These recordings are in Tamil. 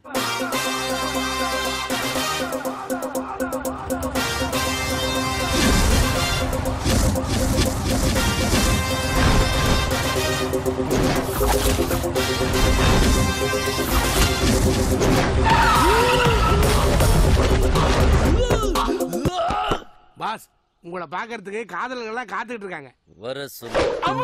பாஸ் உங்களை பார்க்கறதுக்கு காதலர்கள்லாம் காத்துக்கிட்டு இருக்காங்க வர சொல்லு அம்மா!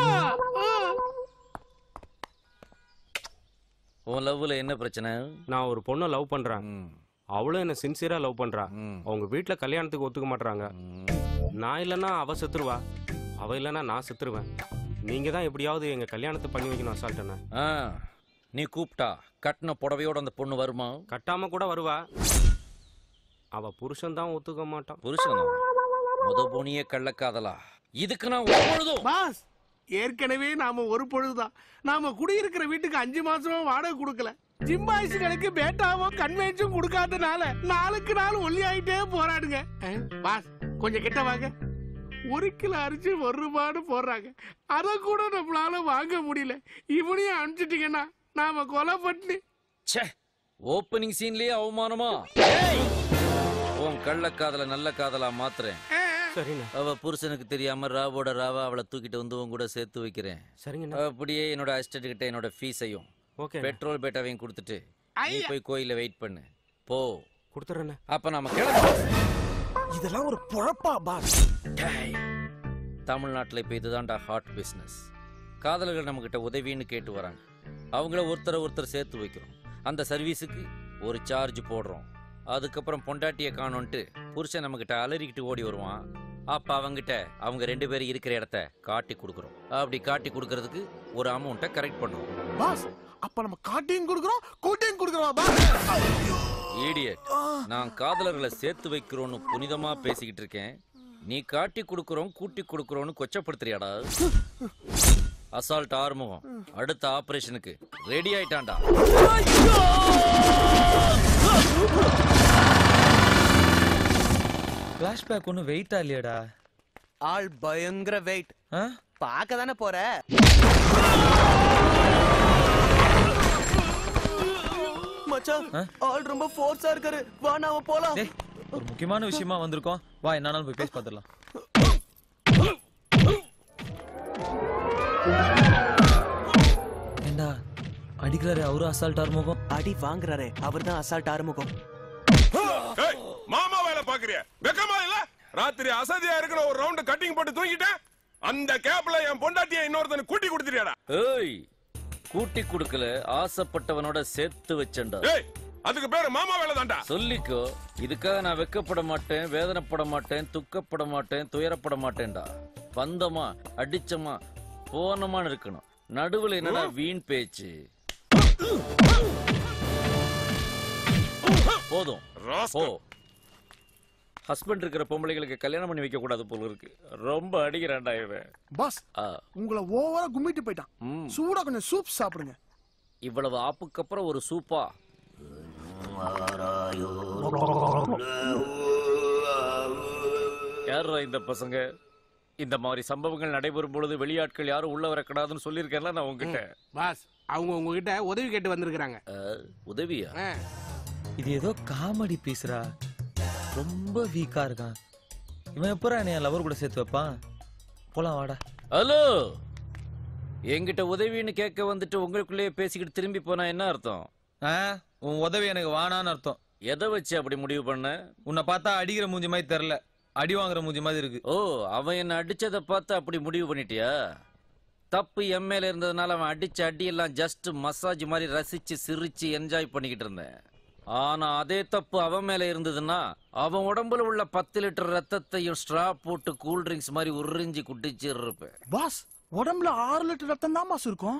உன் லவ்ல என்ன பிரச்சனை நான் ஒரு பொண்ணை லவ் பண்றேன் ம், அவளும் என்ன சின்சியரா லவ் பண்றா ம், அவங்க வீட்ல கல்யாணத்துக்கு ஒத்துக்க மாட்றாங்க ம். நான் இல்லைன்னா அவ செத்துருவா அவ இல்லைன்னா நான் செத்துருவேன் நீங்க தான் எப்படியாவது எங்க கல்யாணத்தை பண்ணி வைக்கணும் அசால்ட்டன ஆ, நீ கூப்பிட்டா கட்டின புடவையோட அந்த பொண்ணு வருமா கட்டாம கூட வருவா அவ புருஷன் தான் ஒத்துக்க மாட்டான் புருஷனா முத போனியே கள்ளக்காதலா இதுக்கு நான் ஒரு பொழுதும் பாஸ் ஏற்கனவே நாம ஒரு பொழுதுதான் நாம குடியிருக்கிற வீட்டுக்கு அஞ்சு மாசமா வாடகை கொடுக்கல ஜிம்பாய்ஸுகளுக்கு பேட்டாவோ கன்வென்ஷன் கொடுக்காதனால நாளுக்கு நாள் ஒல்லி ஆயிட்டே போராடுங்க அஹ், பாஸ் கொஞ்சம் கிட்ட வாங்க ஒரு கிலோ அரிசி ஒரு ரூபான்னு போடுறாங்க அத கூட நம்மளால வாங்க முடியல இவனையும் அனுப்பிச்சிட்டீங்கன்னா நாம கொலை பண்ணி ச்சே ஓப்பனிங் சீன்லயே அவமானமா உன் கள்ளக்காதல நல்ல காதலா மாத்துறேன் சரிண்ணா அவ புருஷனுக்கு தெரியாம ராவோட ராவா அவளை தூக்கிட்டு வந்து உன் கூட சேர்த்து வைக்கிறேன் சரிங்கண்ணா அப்படியே என்னோட அசிஸ்டன்ட் கிட்ட என்னோட ஃபீஸையும் ஓகே பெட்ரோல் பேட்டாவையும் கொடுத்துட்டு நீ ஐயா. போய் கோயில்ல வெயிட் பண்ணு போ கொடுத்துறேண்ணே அப்ப நாம கிளம்பலாம் இதெல்லாம் ஒரு பொழப்பா பாஸ் தமிழ்நாட்டுல இப்ப இதுதான்டா ஹாட் பிசினஸ் காதலர்கள் நம்ம கிட்ட உதவின்னு கேட்டு வராங்க அவங்கள ஒருத்தரை ஒருத்தர் சேர்த்து வைக்கிறோம் அந்த சர்வீஸுக்கு ஒரு சார்ஜ் போடுறோம் அதுக்கப்புறம் பொண்டாட்டியை காணோன்ட்டு புருஷன் நம்ம கிட்ட அலறிக்கிட்டு ஓடி வருவான் அப்ப அவங்கிட்ட அவங்க ரெண்டு பேரும் இருக்கிற இடத்த காட்டி கொடுக்குறோம் அப்படி காட்டி கொடுக்கறதுக்கு ஒரு அமௌண்ட்டை கரெக்ட் பண்ணுறோம் பாஸ் அப்ப நம்ம காட்டியும் கொடுக்குறோம் கூட்டியும் கொடுக்குறோம் பாஸ் ஈடியட் நான் காதலர்களை சேர்த்து வைக்கிறோன்னு புனிதமா பேசிக்கிட்டு இருக்கேன் நீ காட்டி கொடுக்குறோம் கூட்டி கொடுக்குறோன்னு கொச்சப்படுத்துறியாடா அசால்ட் ஆறுமுகம் அடுத்த ஆபரேஷனுக்கு ரெடி ஆயிட்டான்டா ஃப்ளாஷ்பேக் ஒன்றும் வெயிட்டா இல்லையாடா ஆள் பயங்கர வெயிட் ஆ பார்க்க தானே போற மச்சான் ஆ? ஆள் ரொம்ப ஃபோர்ஸா இருக்காரு வா நாம போலாம் டேய் ஒரு முக்கியமான விஷயமா வந்திருக்கோம் வா என்னாலும் போய் பேசி பார்த்துடலாம் ஏண்டா அடிக்கிறாரு அவரு அசால்ட் ஆறுமுகம் அடி வாங்குறாரே அவர்தான் அசால்ட் ஆறுமுகம் ஏய், மாமா வேலை பாக்குறிய வெக்கமா இல்ல ராத்திரி அசதியா இருக்கிற ஒரு ரவுண்ட் கட்டிங் போட்டு தூங்கிட்டேன் அந்த கேப்ல என் பொண்டாட்டிய இன்னொருத்தனுக்கு கூட்டி கொடுத்துறியாடா ஏய் கூட்டி கொடுக்கல ஆசைப்பட்டவனோட சேர்த்து வச்சேன்டா ஏய் அதுக்கு பேரு மாமா வேலை தான்டா சொல்லிக்கோ இதுக்காக நான் வெக்கப்பட மாட்டேன் வேதனைப்பட மாட்டேன் துக்கப்பட மாட்டேன் துயரப்பட மாட்டேன்டா பந்தமா அடிச்சமா போனமான்னு இருக்கணும் நடுவுல என்னடா வீண் பேச்சு போதும் போ ராஸ்கல். ஹஸ்பண்ட் இருக்கிற பொம்பளைகளுக்கு கல்யாணம் பண்ணி வைக்க கூடாது போல இருக்கு ரொம்ப அடிக்கிறான்டா இவன் பாஸ் ஆ, உங்களை ஓவரா கும்மிட்டு போயிட்டான் ம். சூடா கொஞ்சம் சூப் சாப்பிடுங்க இவ்வளவு ஆப்புக்கு அப்புறம் ஒரு சூப்பா யாரா இந்த பசங்க இந்த மாதிரி சம்பவங்கள் நடைபெறும் பொழுது வெளியாட்கள் யாரும் உள்ள வரக்கூடாதுன்னு சொல்லியிருக்கேன்ல நான் உங்ககிட்ட பாஸ் அவங்க உங்ககிட்ட உதவி கேட்டு வந்திருக்கிறாங்க அஹ், உதவியா ஆ. இது ஏதோ காமெடி பீஸ்ரா ரொம்ப வீக்கா இருக்கான் இவன் எப்பரா என்னைய லவர் கூட சேர்த்து வைப்பான் போலாம் வாடா ஹலோ என்கிட்ட உதவின்னு கேட்க வந்துட்டு உங்களுக்குள்ளேயே பேசிக்கிட்டு திரும்பி போனா என்ன அர்த்தம் ஆ உன் உதவி எனக்கு வானான்னு அர்த்தம் எதை வச்சு அப்படி முடிவு பண்ண உன்னை பார்த்தா அடிக்கிற மூஞ்சி மாதிரி தெரில அடி வாங்குற மூஞ்சி மாதிரி இருக்கு ஓ அவன் என்ன அடிச்சதை பார்த்து அப்படி முடிவு பண்ணிட்டியா தப்பு என் மேல இருந்ததுனால அவன் அடிச்ச அடியெல்லாம் ஜஸ்ட் மசாஜ் மாதிரி ரசிச்சு சிரிச்சு என்ஜாய் பண்ணிக்கிட்டு இருந்தேன் ஆனா அதே தப்பு அவன் மேல இருந்ததுன்னா அவன் உடம்புல உள்ள பத்து லிட்டர் ரத்தத்தையும் ஸ்ட்ரா போட்டு கூல் ட்ரிங்க்ஸ் மாதிரி உறிஞ்சி குட்டிச்சு இருப்பேன் பாஸ் உடம்புல ஆறு லிட்டர் ரத்தம் தான் பாஸ் இருக்கும்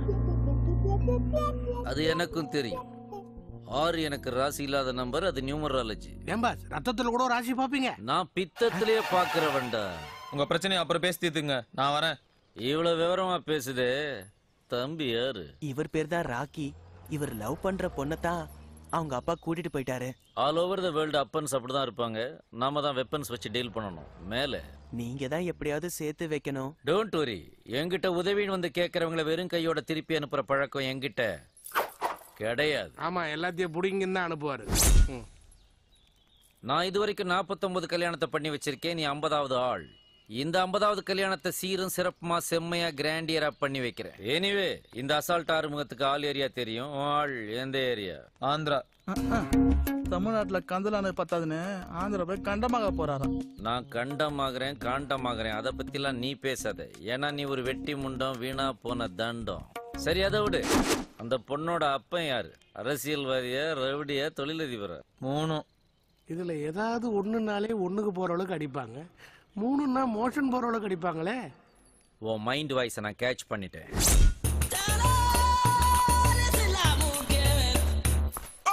அது எனக்கும் தெரியும் ஆறு எனக்கு ராசி இல்லாத நம்பர் அது நியூமராலஜி ஏன் பாஸ் ரத்தத்துல கூட ராசி பாப்பீங்க நான் பித்தத்திலேயே பாக்குறவன்டா உங்க பிரச்சனையை அப்புறம் பேசி தீர்த்துங்க நான் வரேன் இவ்வளவு விவரமா பேசுதே தம்பி யாரு இவர் பேர் தான் ராக்கி இவர் லவ் பண்ற பொண்ணத்தான் அவங்க அப்பா கூட்டிட்டு போயிட்டாரு all over the world happens அப்படிதான் இருப்பாங்க நாம தான் வெப்பன்ஸ் வச்சு டீல் பண்ணணும் மேல நீங்க தான் எப்படியாவது சேர்த்து வைக்கணும் டோன்ட் வரி என்கிட்ட உதவின்னு வந்து கேட்கறவங்கள வெறும் கையோட திருப்பி அனுப்புற பழக்கம் என்கிட்ட கிடையாது ஆமா எல்லாத்தையும் புடிங்கன்னு தான் அனுப்புவாரு ம். நான் இது வரைக்கும் நாற்பத்தொன்பது கல்யாணத்தை பண்ணி வச்சிருக்கேன் நீ ஐம்பதாவது ஆள் இந்த ஐம்பதாவது கல்யாணத்தை சீரும் சிறப்புமா செம்மையா கிராண்டியரா பண்ணி வைக்கிறேன் எனிவே இந்த அசால்ட் ஆறுமுகத்துக்கு ஆள் ஏரியா தெரியும் உன் ஆள் எந்த ஏரியா ஆந்திரா தமிழ்நாட்டுல கந்தலானு பத்தாதுன்னு ஆந்திரா போய் கண்டமாக போறாராம் நான் கண்டமாகறேன் காண்டமாகறேன் அதை பத்திலாம் நீ பேசாத ஏன்னா நீ ஒரு வெட்டி முண்டம் வீணா போன தண்டம் சரி அதை விடு அந்த பொண்ணோட அப்பன் யாரு அரசியல்வாதியா ரவுடியா தொழிலதிபரா மூணும் இதுல ஏதாவது ஒண்ணுனாலே ஒண்ணுக்கு போற அளவுக்கு அடிப்பாங்க மூணுன்னா மோஷன் போற அளவுக்கு அடிப்பாங்களே உன் மைண்ட் வாய்ஸை நான் கேட்ச் பண்ணிட்டேன் ஓ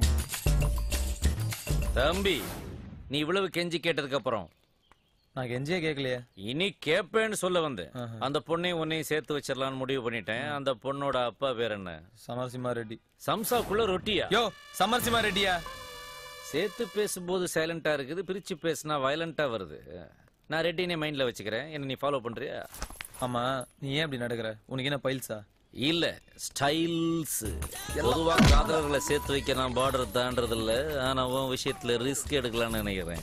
தம்பி நீ இவ்வளவு கெஞ்சி கேட்டதுக்கு அப்புறம் நான் கெஞ்சியே கேட்கலையே இனி கேப்பேன்னு சொல்ல வந்தேன் ஆஹா. அந்த பொண்ணையும் உன்னையும் சேர்த்து வச்சிடலாம்னு முடிவு பண்ணிட்டேன் அந்த பொண்ணோட அப்பா பேர் என்ன சமரசிம்மா ரெட்டி சம்சாக்குள்ள ரொட்டியா யோ சமரசிம்மா ரெட்டியா சேர்த்து பேசும்போது சைலண்டா இருக்குது பிரிச்சு பேசினா வயலண்டா வருது நான் ரெட்டினே மைண்ட்ல வச்சுக்கிறேன் என்ன நீ ஃபாலோ பண்றியா ஆமா நீ ஏன் இப்படி நடக்கிற உனக்கு என்ன பைல்ஸா இல்ல ஸ்டைல்ஸ் பொதுவா காதலர்களை சேர்த்து வைக்க நான் பார்டர் தாண்டது இல்ல ஆனா உன் விஷயத்துல ரிஸ்க் எடுக்கலாம்னு நினைக்கிறேன்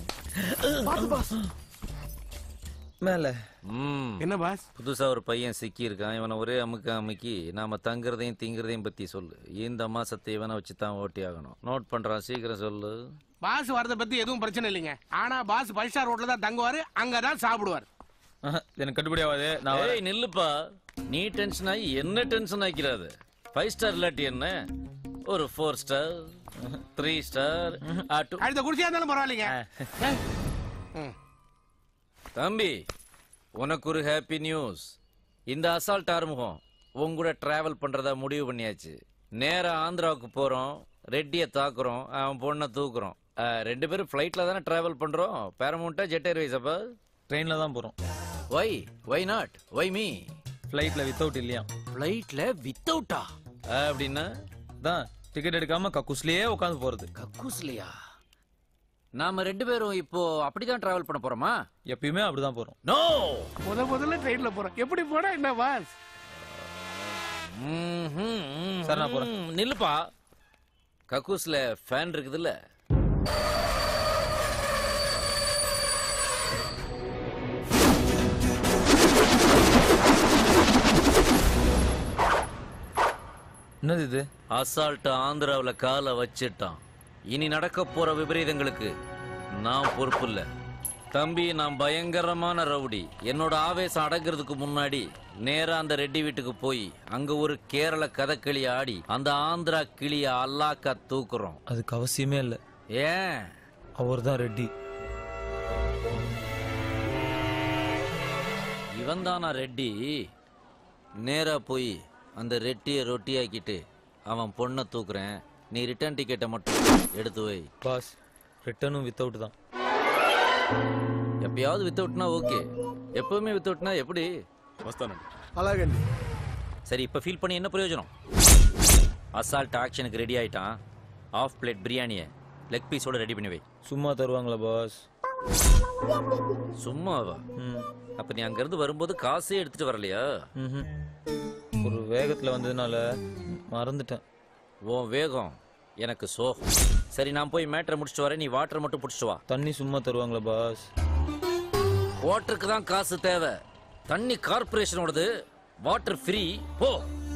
மேல ம் என்ன பாஸ் புதுசா ஒரு பையன் சிக்கி இருக்கான் இவனை ஒரே அமுக்க அமுக்கி நாம தங்குறதையும் திங்கிறதையும் பத்தி சொல்லு இந்த மாசத்தை இவனை வச்சு தான் ஓட்டி ஆகணும் நோட் பண்றான் சீக்கிரம் சொல்லு பாஸ் வரத பத்தி எதுவும் பிரச்சனை இல்லைங்க ஆனா பாஸ் ஃபைவ் ஸ்டார் ரோட்ல தான் தங்குவாரு அங்கதான் சாப்பிடுவார் ஆஹா, எனக்கு கட்டுப்படி ஆகாது நான் வரேன். ஏய் நில்லுப்பா நீ டென்ஷன் ஆகி என்ன டென்ஷன் ஆக்கிறாது ஃபைவ் ஸ்டார் இல்லாட்டி என்ன ஒரு four star three star two அடுத்த குடிச்சியா இருந்தாலும் பரவாயில்லைங்க ஏய். ம். தம்பி உனக்கு ஒரு ஹாப்பி நியூஸ் இந்த அசால்ட் ஆறுமுகம் உங்க கூட டிராவல் பண்றதா முடிவு பண்ணியாச்சு நேரா ஆந்திராவுக்கு போறோம் ரெட்டியை தாக்குறோம் அவன் பொண்ணை தூக்குறோம் அஹ், ரெண்டு பேரும் ஃப்ளைட்ல தானே டிராவல் பண்றோம் பேரமௌண்டா ஜெட் ஏர்வேஸ் அப்ப ட்ரெயின்ல தான் போறோம் why why not why me ஃப்ளைட்ல வித்தவுட் இல்லையா ஃப்ளைட்ல வித்தவுட்டா அப்படின்னா தான் டிக்கெட் எடுக்காம கக்கூஸ்லயே உட்காந்து போறது கக்கூஸ்லையா நாம ரெண்டு பேரும் இப்போ அப்படிதான் டிராவல் பண்ண போறோமா எப்பயுமே அப்படிதான் போறோம் நோ முத முதல்ல ட்ரெயின்ல போறோம் எப்படி போனா என்ன பாஸ் சரி, நான் போறேன். நில்லுப்பா கக்கூஸ்ல ஃபேன் இருக்குதுல்ல என்னது இது அசால்ட் ஆந்திராவுல காலை வச்சிட்டான் இனி நடக்க போற விபரீதங்களுக்கு நான் பொறுப்பு இல்ல தம்பி நான் பயங்கரமான ரவுடி என்னோட ஆவேசம் அடங்குறதுக்கு முன்னாடி நேரா அந்த ரெட்டி வீட்டுக்கு போய் அங்க ஒரு கேரள கதக்களி ஆடி அந்த ஆந்திரா கிளிய அல்லாக்கா தூக்குறோம் அதுக்கு அவசியமே இல்லை ஏன் அவர் தான் ரெட்டி இவன் தானா ரெட்டி நேரா போய் அந்த ரெட்டியை ரொட்டியாக்கிட்டு அவன் பொண்ணை தூக்குறேன் நீ ரிட்டர்ன் டிக்கெட்டை மட்டும் எடுத்து வை பாஸ் ரிட்டனும் வித்தவுட் தான் எப்பயாவது வித்தவுட்னா ஓகே எப்பவுமே வித்தவுட்னா எப்படி వస్తానండి అలాగండి சரி இப்போ ஃபீல் பண்ணி என்ன பிரயோஜனம் அசால்ட் ஆக்ஷனுக்கு ரெடி ஆயிட்டான் ஆஃப் பிளேட் பிரியாணியை லெக் பீஸோட ரெடி பண்ணி வை சும்மா தருவாங்களா பாஸ் சும்மாவா ம் அப்ப நீ அங்கிருந்து வரும்போது காசே எடுத்துட்டு வரலையா ம்ஹும். ஒரு வேகத்துல வந்ததுனால மறந்துட்டேன் உன் வேகம் எனக்கு சோகம் சரி நான் போய் மேட்டரை முடிச்சுட்டு வரேன் நீ வாட்டர் மட்டும் பிடிச்சிட்டு வா தண்ணி சும்மா தருவாங்களா பாஸ் வாட்டருக்கு தான் காசு தேவை தண்ணி கார்பரேஷனோடது வாட்டர் ஃப்ரீ போ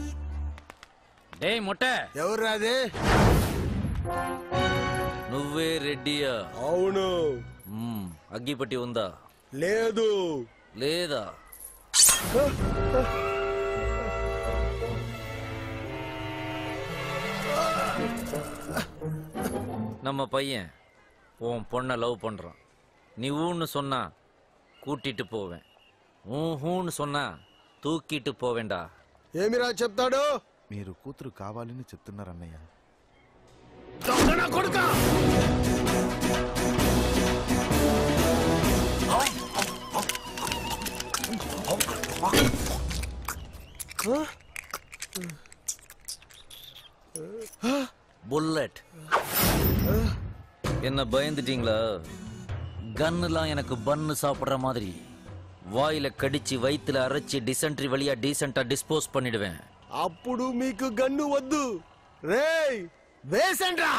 டேய் மொட்டை ఎవరు అది నువ్వే రెడ్డియా అవును మ్మ్, అగ్గిపట్టి ఉందా లేదు లేదా நம்ம பையன் உன் பொண்ணை லவ் பண்றான் நீ ஊன்னு சொன்னா கூட்டிட்டு போவேன் ஊன் ஹூன்னு சொன்னா தூக்கிட்டு போவேண்டா ఏమిరా చెప్తాడు మీరు కూతురు కావాలని చెప్తున్నారు అన్నయ్య దొంగన కొడుకా புல்லட் என்ன பயந்துட்டீங்களா கன்னுலாம் எனக்கு பன்னு சாப்பிடுற மாதிரி வாயில கடிச்சு வயித்துல அரைச்சு டிசென்ட்ரி வழியா டீசெண்டா டிஸ்போஸ் பண்ணிடுவேன் అప్పుడు మీకు గన్ను వద్దు ரேய் வேசன்றா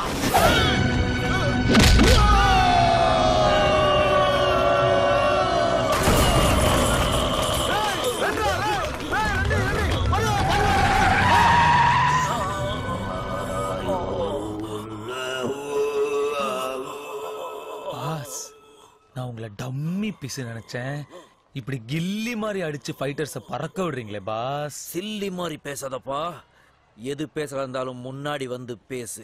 பாஸ் நான் உங்களை டம்மி பீஸ் நினைச்சேன் இப்படி கில்லி மாதிரி அடிச்சு ஃபைட்டர்ஸை பறக்க விடுறீங்களே பாஸ் சில்லி மாதிரி பேசாதப்பா எது பேசுறதா இருந்தாலும் முன்னாடி வந்து பேசு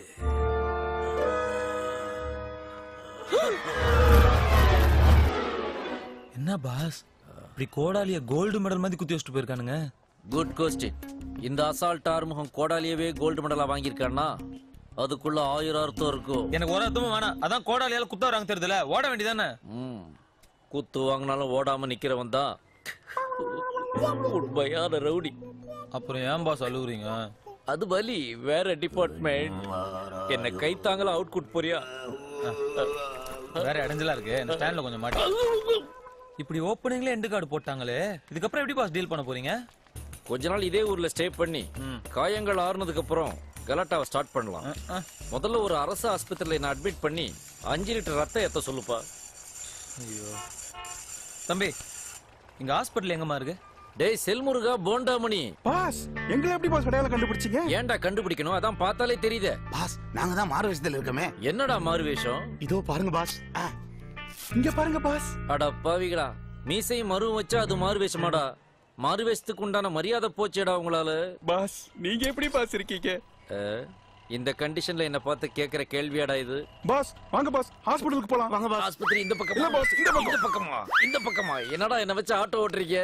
என்ன பாஸ் இப்படி கோடாலிய கோல்டு மெடல் மாதிரி குத்தி வச்சுட்டு போயிருக்கானுங்க குட் கொஸ்டின் இந்த அசால்ட் ஆறுமுகம் கோடாலியவே கோல்டு மெடலா வாங்கியிருக்கான்னா அதுக்குள்ள ஆயிரம் அர்த்தம் இருக்கும் எனக்கு ஒரு அர்த்தமும் வேணாம் அதான் கோடாலியால குத்த வராங்க தெரியுதுல ஓட வேண்டியதானே ம். குத்து வாங்கினாலும் ஓடாம நிக்கிறவன் தான் உண்மையான ரவுடி அப்புறம் ஏன் பாஸ் அழுகுறீங்க அது பலி வேற டிபார்ட்மெண்ட் என்ன கைத்தாங்களா அவுட் குட் போறியா வேற இடைஞ்சலா இருக்கு இந்த ஸ்டாண்ட்ல கொஞ்சம் மாட்டி இப்படி ஓப்பனிங்ல எண்டு கார்டு போட்டாங்களே இதுக்கப்புறம் எப்படி பாஸ் டீல் பண்ண போறீங்க கொஞ்ச நாள் இதே ஊர்ல ஸ்டே பண்ணி காயங்கள் ஆறுனதுக்கு அப்புறம் கலாட்டாவை ஸ்டார்ட் பண்ணலாம் முதல்ல ஒரு அரசு ஆஸ்பத்திரியில என்ன அட்மிட் பண்ணி அஞ்சு லிட்டர் ரத்தம் ஏத்த சொல்லுப்பா ஐயோ தம்பி இங்க ஹாஸ்பிட்டல் எங்கம்மா இருக்கு டேய் செல்முருகா போண்டாமணி பாஸ் எங்களை எப்படி பாஸ் அடையாளம் கண்டுபிடிச்சீங்க ஏன்டா கண்டுபிடிக்கணும் அதான் பார்த்தாலே தெரியுதே பாஸ் நாங்க தான் மாறு விஷயத்துல இருக்கோமே என்னடா மாறு வேஷம் இதோ பாருங்க பாஸ் ஆ. இங்க பாருங்க பாஸ் அட பாவிகளா மீசையும் மருவும் வச்சா அது மாறு வேஷமாடா மாறு வேஷத்துக்கு உண்டான மரியாதை போச்சேடா உங்களால பாஸ் நீங்க எப்படி பாஸ் இருக்கீங்க அஹ், இந்த கண்டிஷன்ல என்ன பார்த்து கேக்குற கேள்வியாடா இது பாஸ் வாங்க பாஸ் ஹாஸ்பிடலுக்கு போலாம் வாங்க பாஸ் ஆஸ்பத்திரி இந்த பக்கமா இல்ல boss, இந்த பக்கம். இந்த பக்கமா இந்த பக்கமா என்னடா என்ன வச்சு ஆட்டோ ஓட்டுறீங்க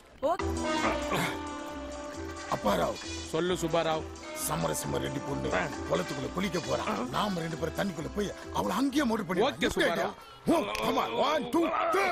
அப்பாராவ் சொல்லு சுபாராவ் சமரசிம்ம ரெண்டு பொண்ணு குளத்துக்குள்ள குளிக்க போறான் நாம ரெண்டு பேரும் தண்ணிக்குள்ள போய் அவளை அங்கேயே மோட்டர் பண்ணி Okay, சுப்பாராவ். ஒன் டூ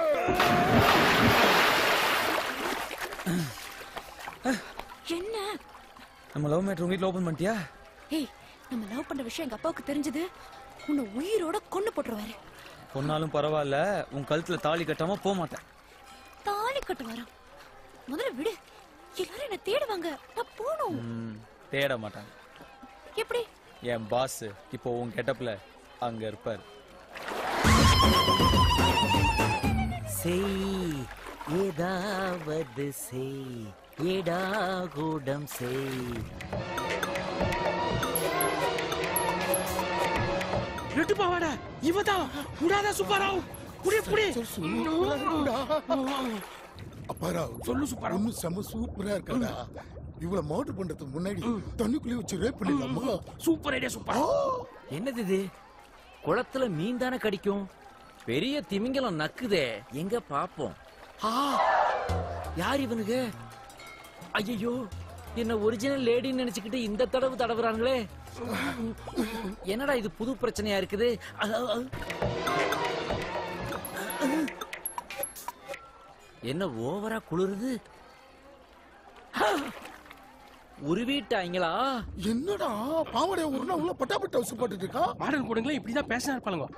என்ன நம்ம லவ் மேட்ரு உங்க வீட்ல ஓபன் பண்ணிட்டியா ஏய் நம்ம லவ் பண்ற விஷயம் எங்க அப்பாவுக்கு தெரிஞ்சது உன்னை உயிரோட கொண்டு போட்டுருவாரு பொண்ணாலும் பரவாயில்ல உன் கழுத்துல தாலி கட்டாம போக மாட்டேன் தாலி கட்டு வரான் முதல்ல விடு எல்லாரும் என்ன தேடுவாங்க நான் போகணும் ம், தேட மாட்டாங்க எப்படி என் பாஸ் இப்போ உன் கெட்டப்ல அங்க இருப்பார் செய் ஏதாவது செய் ஏடாகூடம் செய் ரெட்டு பாவாடா இவதான் விடாத சுப்பாராவ் புடி புடி அப்பாராவ் சொல்லு சூப்பர் ஒண்ணு செம சூப்பரா இருக்கடா இவ்வளவு மோட்டர் பண்றதுக்கு முன்னாடி தண்ணிக்குள்ளே வச்சு ரேப் பண்ணிடலாமா சூப்பர் ஐடியா சூப்பர் என்னது இது குளத்துல மீன் தானே கடிக்கும் பெரிய திமிங்கலம் நக்குதே எங்க பாப்போம் ஆ, யார் இவனுங்க ஐயோ என்ன ஒரிஜினல் லேடின்னு நினைச்சுக்கிட்டு இந்த தடவு தடவுறாங்களே என்னடா இது புது பிரச்சனையா இருக்குது அ, அ, அ. என்ன ஓவரா குளிருது உருவிட்டாங்களா என்னடா பாவடைய ஒரு நாள் உள்ள பட்டாபட்ட வச்சு போட்டுட்டு இருக்கா மாடல் கூடங்களே இப்படிதான் பேசினா இருப்பாளுங்க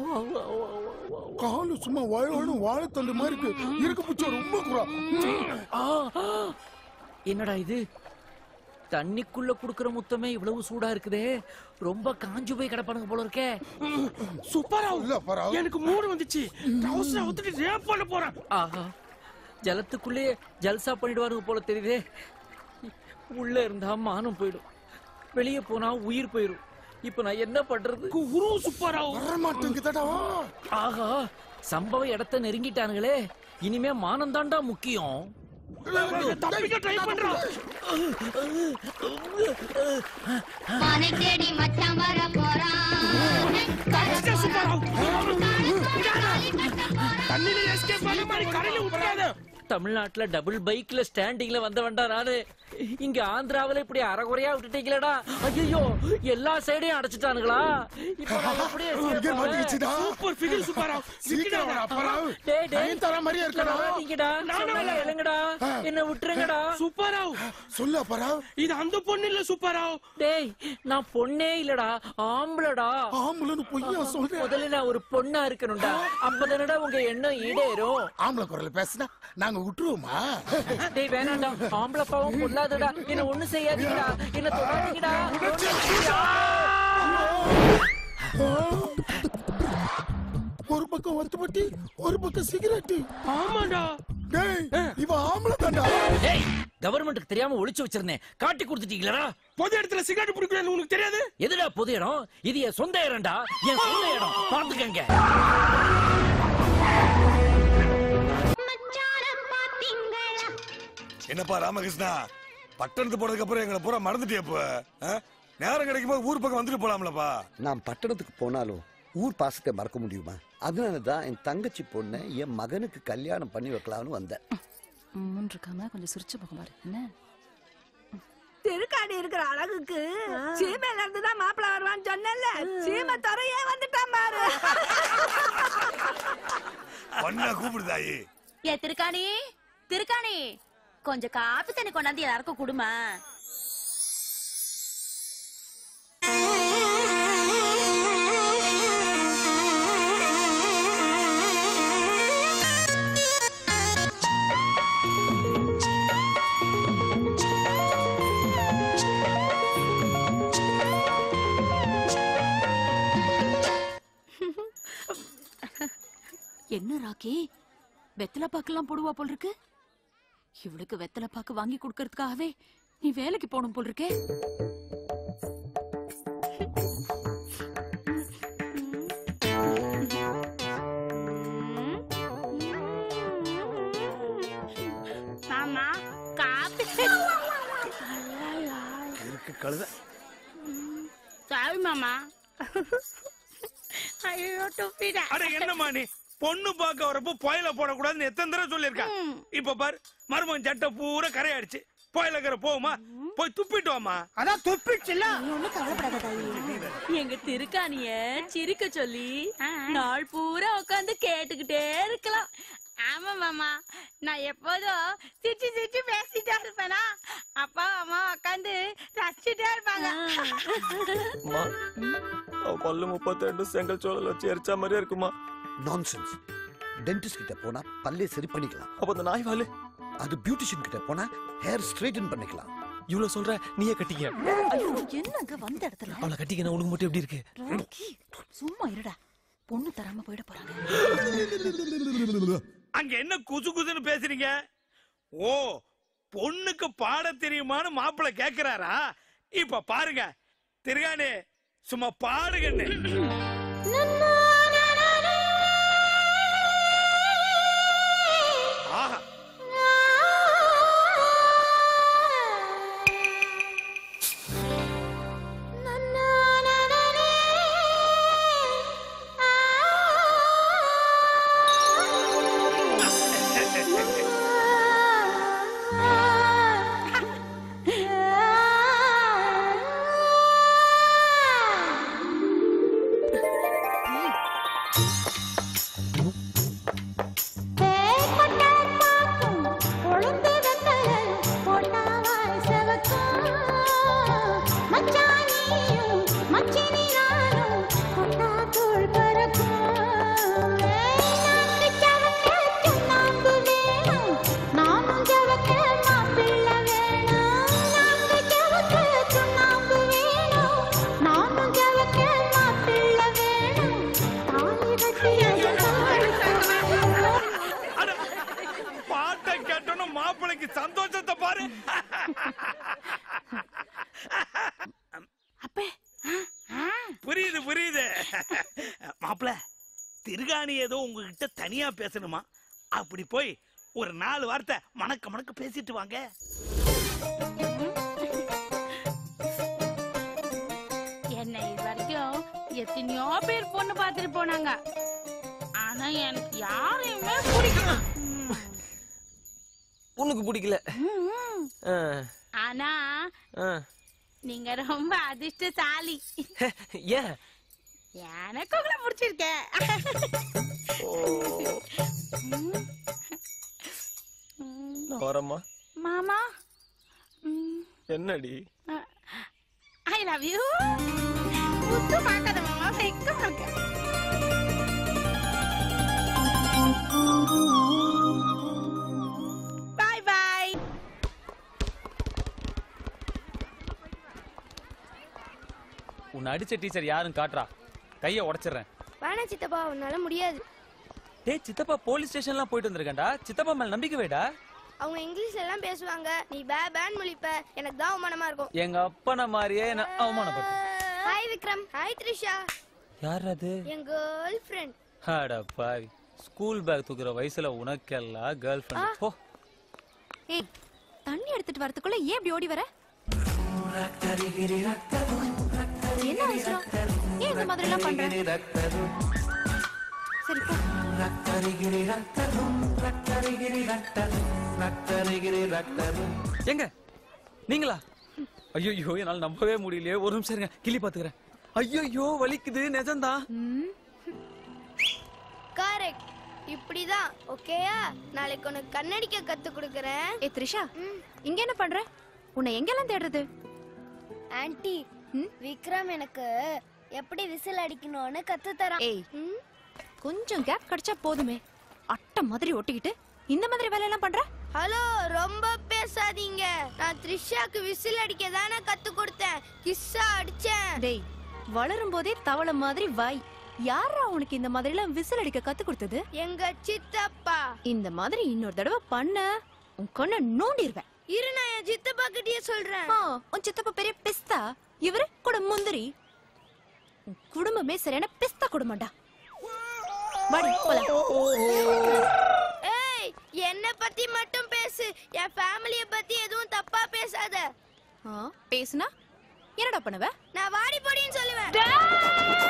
காலு சும்மா வாழணும் வாழைத்தண்டு மாதிரி இருக்கு இருக்கு பிச்சை ரொம்ப குறா ஆ, ஆ. என்னடா இது தண்ணிக்குள்ள குடுக்கிற முத்தமே இவ்வளவு சூடா இருக்குதே ரொம்ப காஞ்சு போய் கிடப்பானுங்க போல இருக்கே சூப்பராவ் இல்ல பரவ எனக்கு மூடு வந்துச்சு ட்ரவுசரை ஒத்துட்டு ரேப் பண்ண போறேன் ஆஹா ஜலத்துக்குள்ளே ஜல்சா பண்ணிடுவானுங்க போல தெரியுதே உள்ள இருந்தா மானம் போயிடும் வெளியே போனா உயிர் போயிடும் இப்ப நான் என்ன பண்றது உரு சூப்பராவ் வர மாட்டேங்குதடா ஆஹா சம்பவ இடத்தை நெருங்கிட்டானுங்களே இனிமே மானம் தாண்டா முக்கியம் தப்பிக்க ட்ரை பண்றான் மானை தேடி மச்சான் வர சூப்பராவ் தண்ணில எஸ்கேப் பண்ண மாதிரி கரையில விட்டுறாத தமிழ்நாட்டுல டபுள் பைக்ல ஸ்டாண்டிங்ல வந்தவன்டா நானு இங்க ஆந்திராவுல இப்படி அறகுறையா விட்டுட்டீங்களேடா ஐயோ எல்லா சைடையும் அடைச்சிட்டானுங்களா இப்ப நான் எப்படி escape இங்க ஆவேன்? மாட்டிக்கிச்சுடா சூப்பர் ஃபிகர் சூப்பராவ் சீக்கிரம் வாடா, அப்பாராவ் டேய், டேய். நயன்தாரா மாதிரியா இருக்கடா வராதீங்கடா சொன்னா கேளுங்கடா என்ன விட்டுருங்கடா சூப்பராவ் சொல்லு அப்பாராவ் இது அந்த பொண்ணு இல்ல சூப்பராவ் டேய் நான் பொண்ணே இல்லடா ஆம்பளடா ஆம்பளைன்னு பொய்யா சொல்றேன் முதல்ல நான் ஒரு பொண்ணா இருக்கணும்டா அப்பதானடா உங்க எண்ணம் ஈடேறும் ஆம்பளை குரல் பேசுனா நாங்க நாங்க விட்டுருவோமா டேய் வேணாம்டா ஆம்பளை பாவம் பொல்லாதடா என்ன ஒண்ணு செய்யாதீங்கடா என்ன தொடாதீங்கடா ஒரு பக்கம் வத்துப்பட்டி ஒரு பக்கம் சிகரெட் ஆமாடா டேய் இவன் ஆம்பளை தாண்டா டேய் கவர்மெண்ட்டுக்கு தெரியாம ஒளிச்சு வச்சிருந்தேன் காட்டி கொடுத்துட்டீங்களா பொது இடத்துல சிகரெட் பிடிக்கலன்னு உனக்கு தெரியாது எதுடா பொது இடம் இது என் சொந்த இடம்டா என் சொந்த இடம் பாத்துக்கங்க என்னப்பா ராமகிருஷ்ணா பட்டணத்து போனதுக்கு அப்புறம் எங்களை பூரா மறந்துட்டியா இப்ப ஆ? நேரம் கிடைக்கும் போது ஊர் பக்கம் வந்துட்டு போலாம்லப்பா நான் பட்டணத்துக்கு போனாலும் ஊர் பாசத்தை மறக்க முடியுமா அதனால தான் என் தங்கச்சி பொண்ணை என் மகனுக்கு கல்யாணம் பண்ணி வைக்கலாம்னு வந்தேன் முன் இருக்காம கொஞ்சம் சிரிச்ச பக்கம் பாரு என்ன திருக்காடி இருக்கிற அழகுக்கு சீமையில இருந்து தான் மாப்பிள்ள வருவான்னு சொன்னேன்ல சீமை துறையே வந்துட்டான் பாரு பொண்ணா கூப்பிடுதாயி ஏ திருக்காணி திருக்காணி கொஞ்சம் காப்பி தண்ணி கொண்டாந்து எல்லாருக்கும் குடுமா என்ன ராக்கி வெத்தலை பாக்கெல்லாம் போடுவா போல் இருக்கு இவளுக்கு வெத்தலை பாக்கு வாங்கி கொடுக்கறதுக்காகவே நீ வேலைக்கு போகணும் போல் இருக்கே மாமா காப்பி இருக்கு கழுத சாரி மாமா ஐயோ துப்பிடா அட என்னம்மா நீ பொண்ணு பார்க்க வரப்போ புயல போடக்கூடாதுன்னு எத்தனை தடவை சொல்லியிருக்கா இப்ப பாரு மருமகன் சட்டை பூரா கரையாயிடுச்சு புயலக்கிற போகுமா போய் துப்பிட்டு வாமா அதான் துப்பிடுச்சுல ஒண்ணு கவலைப்படாத தாயி எங்க திருக்காணிய சிரிக்க சொல்லி நாள் பூரா உட்காந்து கேட்டுக்கிட்டே இருக்கலாம் ஆமா மாமா நான் எப்போதும் சிரிச்சு சிரிச்சு பேசிட்டே இருப்பேனா அப்பா அம்மா உட்காந்து ரசிச்சுட்டே இருப்பாங்க அம்மா அவ பல்லு முப்பத்தி செங்கல் சோழல் வச்சு எரிச்சா மாதிரியே இருக்குமா நான்சென்ஸ் டென்டிஸ்ட் கிட்ட போனா பல்லே சரி பண்ணிக்கலாம் அப்ப அந்த நாய் வாலு அது பியூட்டிஷியன் கிட்ட போனா ஹேர் ஸ்ட்ரைட்டன் பண்ணிக்கலாம் இவ்வளவு சொல்ற நீயே கட்டிக்க ஐயோ என்னங்க வந்த இடத்துல அவளை கட்டிக்க உனக்கு மட்டும் எப்படி இருக்கு ராக்கி சும்மா இருடா பொண்ணு தராம போயிட போறாங்க அங்க என்ன குசு குசுன்னு பேசுறீங்க ஓ பொண்ணுக்கு பாட தெரியுமான்னு மாப்பிள்ளை கேக்குறாரா இப்ப பாருங்க திருகானே சும்மா பாடுங்கன்னு ஆஹா பாட்டை கேட்டோன்னு மாப்பிள்ளைக்கு சந்தோஷத்தை பாரு புரியுது புரியுது மாப்பிள்ள திருகாணி ஏதோ உங்ககிட்ட தனியா பேசணுமா அப்படி போய் ஒரு நாலு வார்த்தை மணக்க மணக்க பேசிட்டு வாங்க என்னை இது வரைக்கும் எத்தனையோ பேர் பொண்ணு பார்த்துட்டு போனாங்க ஆனா எனக்கு யாரையுமே பிடிக்கும் உனக்கு பிடிக்கல ஆ, ஆனா ஆ. நீங்க ரொம்ப அதிர்ஷ்டசாலி ஏன் எனக்கு உங்களை பிடிச்சிருக்கேன் நான் வரேம்மா மாமா என்னடி ஐ லவ் யூ முத்து பார்க்காத மாமா வெக்கமா இருக்கு அடிச்ச டீச்சர் யாரும் காட்டுறா கையை உடைச்சிடுறேன் வேணா சித்தப்பா உன்னால முடியாது டேய் சித்தப்பா போலீஸ் ஸ்டேஷன்லாம் போயிட்டு வந்திருக்கேன்டா சித்தப்பா மேல நம்பிக்கை வைடா அவங்க இங்கிலீஷ் எல்லாம் பேசுவாங்க நீ பே பேன் முழிப்ப எனக்கு தான் அவமானமா இருக்கும் எங்க அப்பனை மாதிரியே என்ன அவமானப்பட்ட ஹாய் விக்ரம் ஹாய் த்ரிஷா யார் அது என் கேர்ள் ஃப்ரெண்ட் அட பாவி ஸ்கூல் பேக் தூக்குற வயசுல உனக்கெல்லாம் கேர்ள் ஃப்ரெண்ட் போ ஏய் தண்ணி எடுத்துட்டு வரதுக்குள்ள ஏன் இப்படி ஓடி வர என்ன அவசரம் ஏன் இந்த மாதிரி எல்லாம் பண்ற சரி போ எங்க நீங்களா ஐயோ என்னால நம்பவே முடியலையே ஒரு நிமிஷம் இருங்க கிளி பாத்துக்கிறேன் ஐயோ வலிக்குது நிஜம்தான் கரெக்ட் இப்படிதான் ஓகேயா நாளைக்கு உனக்கு கண்ணடிக்க கத்து கொடுக்கறேன் ஏ த்ரிஷா இங்க என்ன பண்ற உன்னை எங்கெல்லாம் தேடுறது ஆன்ட்டி விக்ரம் எனக்கு எப்படி விசில் அடிக்கணும்னு கத்து தரான் ஏய் கொஞ்சம் கேப் கிடைச்சா போதுமே அட்டை மாதிரி ஒட்டிக்கிட்டு இந்த மாதிரி வேலையெல்லாம் பண்ற ஹலோ ரொம்ப பேசாதீங்க நான் த்ரிஷாக்கு விசில் அடிக்க தானே கத்து கொடுத்தேன் கிஸ்ஸா அடிச்சேன் டேய் வளரும் போதே தவளை மாதிரி வாய் யாரா உனக்கு இந்த மாதிரி எல்லாம் விசில் அடிக்க கத்து கொடுத்தது எங்க சித்தப்பா இந்த மாதிரி இன்னொரு தடவை பண்ண உன் கண்ணை நோண்டிடுவேன் இரு நான் என் சித்தப்பா கிட்டயே சொல்றேன் ஆ, உன் சித்தப்பா பெரிய பிஸ்தா இவரு கூட முந்திரி உன் குடும்பமே சரியான பிஸ்தா குடும்பம்டா வாடி போலாம் ஏய் என்ன பத்தி மட்டும் பேசு என் ஃபேமிலிய பத்தி எதுவும் தப்பா பேசாத ஆ, பேசுனா என்னடா பண்ணுவ நான் வாடி போடின்னு சொல்லுவேன்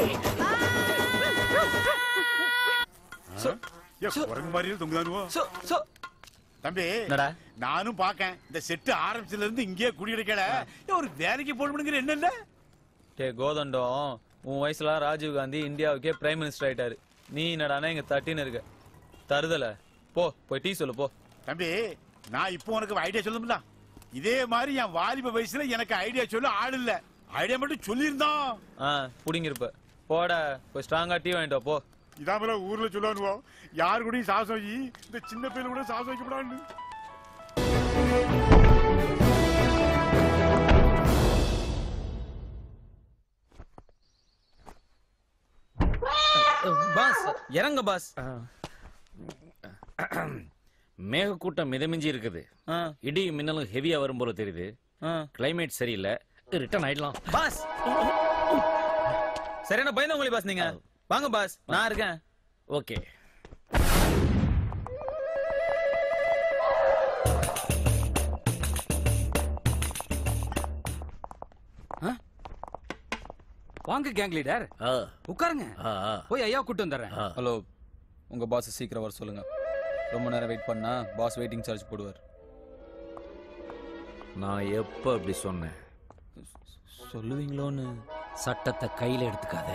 குரங்கு மாதிரியே தொங்குதானுவோ தம்பி என்னடா? நானும் பாக்கேன் இந்த செட்டு ஆரம்பிச்சதுல இருந்து இங்கேயே குடியிருக்கல ஒரு வேலைக்கு போடணுங்கிற என்ன டே கோதண்டம் உன் வயசுல ராஜீவ் காந்தி இந்தியாவுக்கே பிரைம் மினிஸ்டர் ஆயிட்டாரு நீ என்னடானா இங்க தட்டின்னு இருக்க தருதல போ போய் டீ சொல்லு போ தம்பி நான் இப்போ உனக்கு ஐடியா சொல்லும்ல இதே மாதிரி என் வாலிப வயசுல எனக்கு ஐடியா சொல்ல ஆள் இல்ல ஐடியா மட்டும் சொல்லியிருந்தோம் ஆ புடிங்கிருப்ப போடா போய் ஸ்ட்ராங்கா டீ வாங்கிட்டு வா, போ இதாமல ஊர்ல சொல்லுவானுவோம் யாரு கூடயும் சாசம் வை இந்த சின்ன பையன் கூட சாசம் வைக்கப்படாது பாஸ் இறங்க பாஸ் மேகக்கூட்டம் மிதமிஞ்சி இருக்குது இடி மின்னலும் ஹெவியா வரும் போல தெரியுது கிளைமேட் சரியில்லை ரிட்டர்ன் ஆயிடலாம் பாஸ் சரியான பயந்தவங்களே பாஸ் நீங்க வாங்க பாஸ் நான் இருக்கேன் ஓகே வாங்க கேங் லீடர் உட்காருங்க போய் ஐயா கூட்டு வந்துடுறேன் ஹலோ உங்க பாஸ் சீக்கிரம் வர சொல்லுங்க ரொம்ப நேரம் வெயிட் பண்ணா பாஸ் வெயிட்டிங் சார்ஜ் போடுவார் நான் எப்போ அப்படி சொன்னேன் சொல்லுவீங்களோன்னு சட்டத்தை கையில எடுத்துக்காத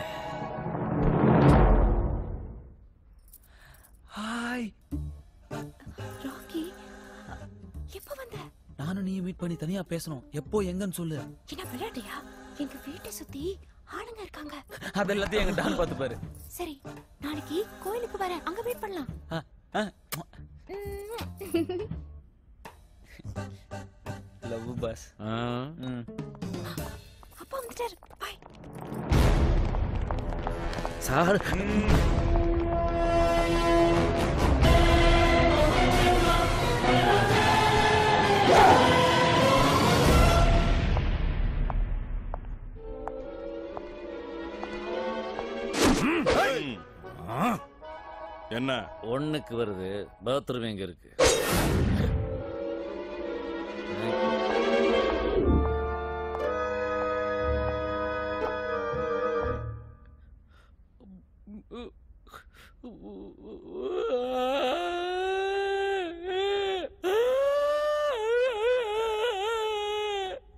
ஹாய் ராக்கி எப்ப வந்த நானும் நீயும் மீட் பண்ணி தனியா பேசணும் எப்போ எங்கன்னு சொல்லு என்ன விளையாட்டியா எங்க வீட்டை சுத்தி ஆளுங்க இருக்காங்க அது எல்லாத்தையும் எங்க டான் பார்த்து பாரு சரி நாளைக்கு கோயிலுக்கு வரேன் அங்க வெயிட் பண்ணலாம் ஆ, ஆ. லவ் பாஸ் ம் அப்பா வந்துட்டாரு பாய் சார் என்ன ஒண்ணுக்கு வருது பாத்ரூம் எங்க இருக்கு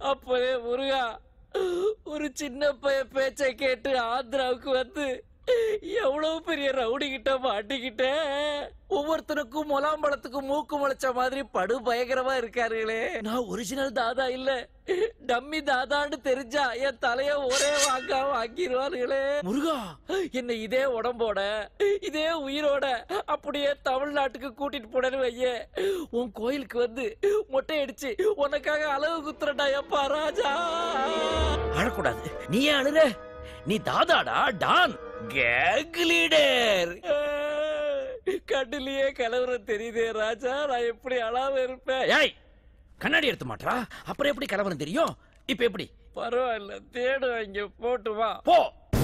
அப்பவே முருகா ஒரு சின்ன பைய பேச்சை கேட்டு ஆந்திராவுக்கு வந்து எவ்வளவு பெரிய ரவுடி கிட்ட மாட்டிக்கிட்டேன் ஒவ்வொருத்தனுக்கும் முலாம்பழத்துக்கும் மூக்கு முளைச்ச மாதிரி படு பயங்கரமா இருக்காருங்களே நான் ஒரிஜினல் தாதா இல்ல டம்மி தாதான்னு தெரிஞ்சா என் தலைய ஒரே வாங்க வாங்கிடுவாருங்களே முருகா என்ன இதே உடம்போட இதே உயிரோட அப்படியே தமிழ்நாட்டுக்கு கூட்டிட்டு போனேன்னு வையே உன் கோயிலுக்கு வந்து மொட்டை அடிச்சு உனக்காக அளவு குத்துறடா எப்பா ராஜா அழக்கூடாது நீ ஏன் அழுற நீ தாதாடா டான் கேங் லீடர் கண்ணுலயே கலவரம் தெரியுதே ராஜா நான் எப்படி அழாம இருப்பேன் ஏய் கண்ணாடி எடுத்து மாட்டா அப்புறம் எப்படி கலவரம் தெரியும் இப்ப எப்படி பரவாயில்ல தேடு இங்க போட்டு வா போ